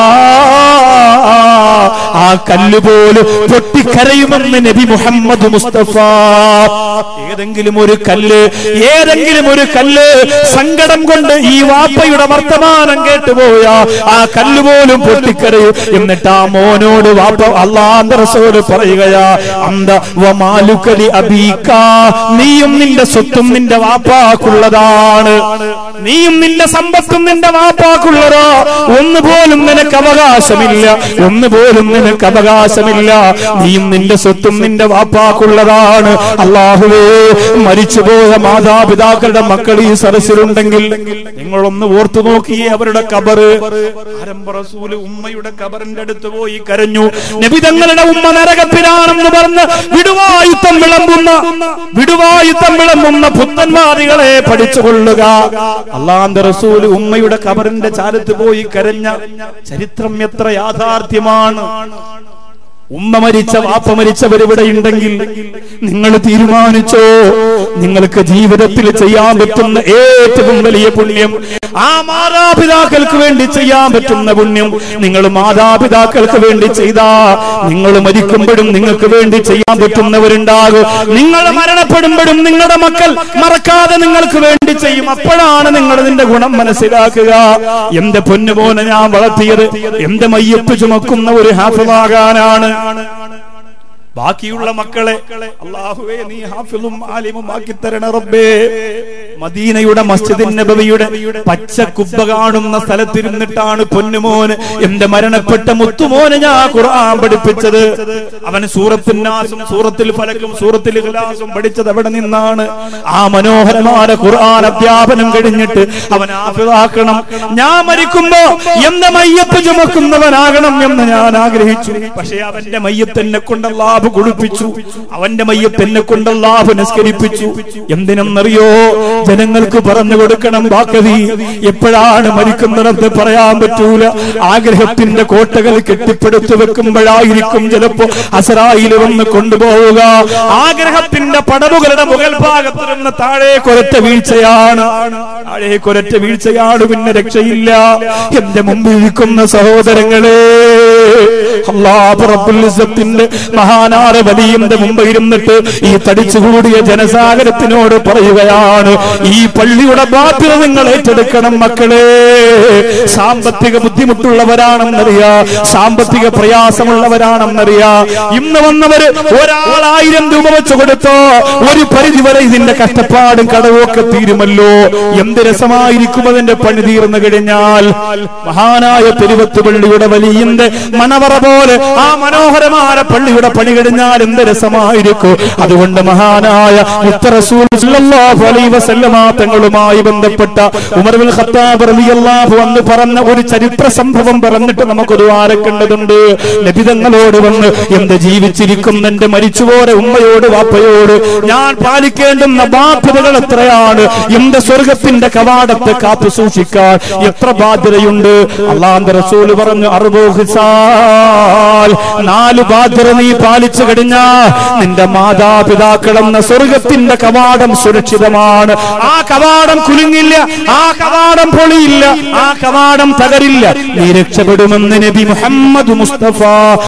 A: ആ കല്ല് പോലും പൊട്ടിക്കരയുമെന്ന് നബി മുഹമ്മദ് മുസ്തഫ ഏതെങ്കിലും ഒരു കല്ല് ഏതെങ്കിലും ഒരു കല്ല് സങ്കടം കൊണ്ട് ഈ വാപ്പയുടെ വർത്തമാനം കേട്ടുപോയ ആ കല്ല് പോലും പൊട്ടിക്കരയും എന്നിട്ട് ആ മോനോട് വാപ്പ അള്ളാന്റെ റസൂല് പറയുകയാ അന്ത വമാലുക്കലി അബീക്ക നീയും നിന്റെ സ്വത്തും നിന്റെ വാപ്പാക്കുള്ളതാണ് നീയും നിന്റെ സമ്പത്തും നിന്റെ വാപ്പാക്കുള്ളതോ ഒന്നുപോലും നിനക്ക് അവകാശമില്ല ഒന്നുപോലും നിനക്ക് അവകാശമില്ല നീയും നിന്റെ സ്വത്തും നിന്റെ വാപ്പാക്കുള്ളതാണ് അള്ളാഹുവേ മരിച്ചുപോയ മാതാപിതാക്കളുടെ മക്കൾ ഈ സരസിലുണ്ടെങ്കിൽ നിങ്ങളൊന്ന് ഓർത്തു നോക്കിയേ അവരുടെ കബറ് ആരംഭ റസൂല് ഉമ്മയുടെ കബറിന്റെ അടുത്ത് പോയി കരഞ്ഞു നബി തങ്ങളുടെ ഉമ്മ നരകത്തിലാണെന്ന് പറഞ്ഞ് വിടുവായുത്തം വിളമ്പുന്ന വിടുവായുത്തം വിളമ്പുന്ന പുത്തന്മാരികളെ പഠിച്ചുകൊള്ളുക അള്ളാന്റെ റസൂല് ഉമ്മയുടെ കബറിന്റെ ചാരത്ത് പോയി കരഞ്ഞ ചരിത്രം എത്ര യാഥാർത്ഥ്യമാണ് ഉമ്മ മരിച്ച വാപ്പ മരിച്ചവർ ഇവിടെ ഉണ്ടെങ്കിൽ നിങ്ങൾ തീരുമാനിച്ചോ നിങ്ങൾക്ക് ജീവിതത്തിൽ ചെയ്യാൻ പറ്റുന്ന ഏറ്റവും വലിയ പുണ്യം ആ മാതാപിതാക്കൾക്ക് വേണ്ടി ചെയ്യാൻ പറ്റുന്ന പുണ്യം നിങ്ങൾ മാതാപിതാക്കൾക്ക് വേണ്ടി ചെയ്താ നിങ്ങൾ മരിക്കുമ്പോഴും നിങ്ങൾക്ക് വേണ്ടി ചെയ്യാൻ പറ്റുന്നവരുണ്ടാകും നിങ്ങൾ മരണപ്പെടുമ്പോഴും നിങ്ങളുടെ മക്കൾ മറക്കാതെ നിങ്ങൾക്ക് വേണ്ടി ചെയ്യും അപ്പോഴാണ് നിങ്ങൾ ഇതിന്റെ ഗുണം മനസ്സിലാക്കുക എന്റെ പൊന്നുപോലെ ഞാൻ വളർത്തിയത് എന്റെ മയ്യപ്പ് ചുമക്കുന്ന ഒരു ഹാഫിളാകാനാണ് ബാക്കിയുള്ള മക്കളെ അള്ളാഹുവേ നീ ഹാഫിളും ആലിമും ആക്കി തരണ റബ്ബേ മദീനയുടെ മസ്ജിദിൻ നബവിയുടെ പച്ച കുബ്ബ കാണുന്ന സ്ഥലത്തിരുന്നിട്ടാണ് പൊന്നുമോന് എന്റെ മരണപ്പെട്ട മുത്തുമോനെ ഞാൻ ഖുർആൻ പഠിപ്പിച്ചത് അവൻ സൂറത്തിനാസും സൂറത്തിൽ ഫലക്കും സൂറത്തിൽ ഇഖ്ലാസും പഠിച്ചത് അവിടെ നിന്നാണ് ആ മനോഹരമായ ഖുർആൻ അധ്യാപനം കഴിഞ്ഞിട്ട് അവൻ ആഫിറാക്കണം ഞാൻ മരിക്കുമ്പോ എന്റെ മയ്യത്ത് ചുമക്കുന്നവനാകണം എന്ന് ഞാൻ ആഗ്രഹിച്ചു പക്ഷേ അവന്റെ മയ്യത്ത് എന്നെ കൊണ്ട് അല്ലാഹു കുളിപ്പിച്ചു അവന്റെ മയ്യത്ത് എന്നെ കൊണ്ട് അല്ലാഹു നിസ്കരിപ്പിച്ചു എന്തിനെന്നറിയോ ജനങ്ങൾക്ക് പറഞ്ഞു കൊടുക്കണം ബാക്കവി എപ്പോഴാണ് മരിക്കുന്നിടത്ത് പറയാൻ പറ്റൂല ആഗ്രഹത്തിന്റെ കോട്ടകൾ കെട്ടിപ്പടുത്തു വെക്കുമ്പോഴായിരിക്കും ചിലപ്പോ അസറായിൽ വന്ന് കൊണ്ടുപോവുക ആഗ്രഹത്തിന്റെ പടവുകളുടെ മുകൾ ഭാഗത്ത് നിന്ന് താഴെ കൊരറ്റ വീഴ്ചയാണ് താഴെ കൊരറ്റ വീഴ്ചയാണ് പിന്നെ രക്ഷയില്ല എന്റെ മുമ്പിൽ ഇരിക്കുന്ന സഹോദരങ്ങളെ അല്ലാഹു റബ്ബുൽ ഇസ്സത്തിന്റെ മഹാനാര വലിയന്റെ മുമ്പ് ഇരുന്നിട്ട് ഈ തടിച്ചുകൂടിയ ജനസാഗരത്തിനോട് പറയുകയാണ് ഈ പള്ളിയുടെ ബാധ്യത നിങ്ങൾ ഏറ്റെടുക്കണം മക്കളെ സാമ്പത്തിക ബുദ്ധിമുട്ടുള്ളവരാണെന്നറിയാ സാമ്പത്തിക പ്രയാസമുള്ളവരാണെന്നറിയാ ഇന്ന് വന്നവര് ഒരാളായിരം രൂപ വെച്ച് കൊടുത്തോ ഒരു പരിധി വരെ ഇതിന്റെ കഷ്ടപ്പാടും കടവൊക്കെ തീരുമല്ലോ എന്ത് രസമായിരിക്കും അതിന്റെ പണി തീർന്നു കഴിഞ്ഞാൽ മഹാനായ പെരുവത്ത് പള്ളിയുടെ വലിയന്റെ മണവറ പോലെ ആ മനോഹരമായ പള്ളിയുടെ പണി കഴിഞ്ഞാൽ എന്ത് രസമായിരിക്കും അതുകൊണ്ട് മഹാനായ മുത്ത റസൂൽ സല്ലല്ലാഹു അലൈഹി വസല്ലമ തങ്ങളുമായി ബന്ധപ്പെട്ട ഉമർ ബിൻ ഖത്താബ് റളിയല്ലാഹു അൻഹു പറഞ്ഞ ഒരു ചരിത്ര സംഭവം പറഞ്ഞിട്ട് നമുക്ക് ദ്വാരക്കേണ്ടതുണ്ട് നബി തങ്ങളോട് വന്ന് എന്ത് ജീവിച്ചിരിക്കുന്ന എന്റെ മരിച്ചുപോരെ ഉമ്മയോട് വാപ്പയോട് ഞാൻ പാലിക്കേണ്ടുന്ന ബാധ്യതകൾ എത്രയാണ് എന്റെ സ്വർഗത്തിന്റെ കവാടത്തെ കാത്തു സൂക്ഷിക്കാൻ എത്ര ബാധ്യതയുണ്ട് അള്ളാന്റെ റസൂൽ പറഞ്ഞു അറുബോഹിസാൽ നാല് ബാധ്യത നീ പാലിച്ചു കഴിഞ്ഞാ നിന്റെ മാതാപിതാക്കളെന്ന സ്വർഗത്തിന്റെ കവാടം സുരക്ഷിതമാണ് ആ കവാടം കുലുങ്ങില്ല ആ കവാടം പൊളിയില്ല ആ കവാടം തകരില്ല നീ രക്ഷപ്പെടുമെന്ന് നബി മുഹമ്മദ് മുസ്തഫ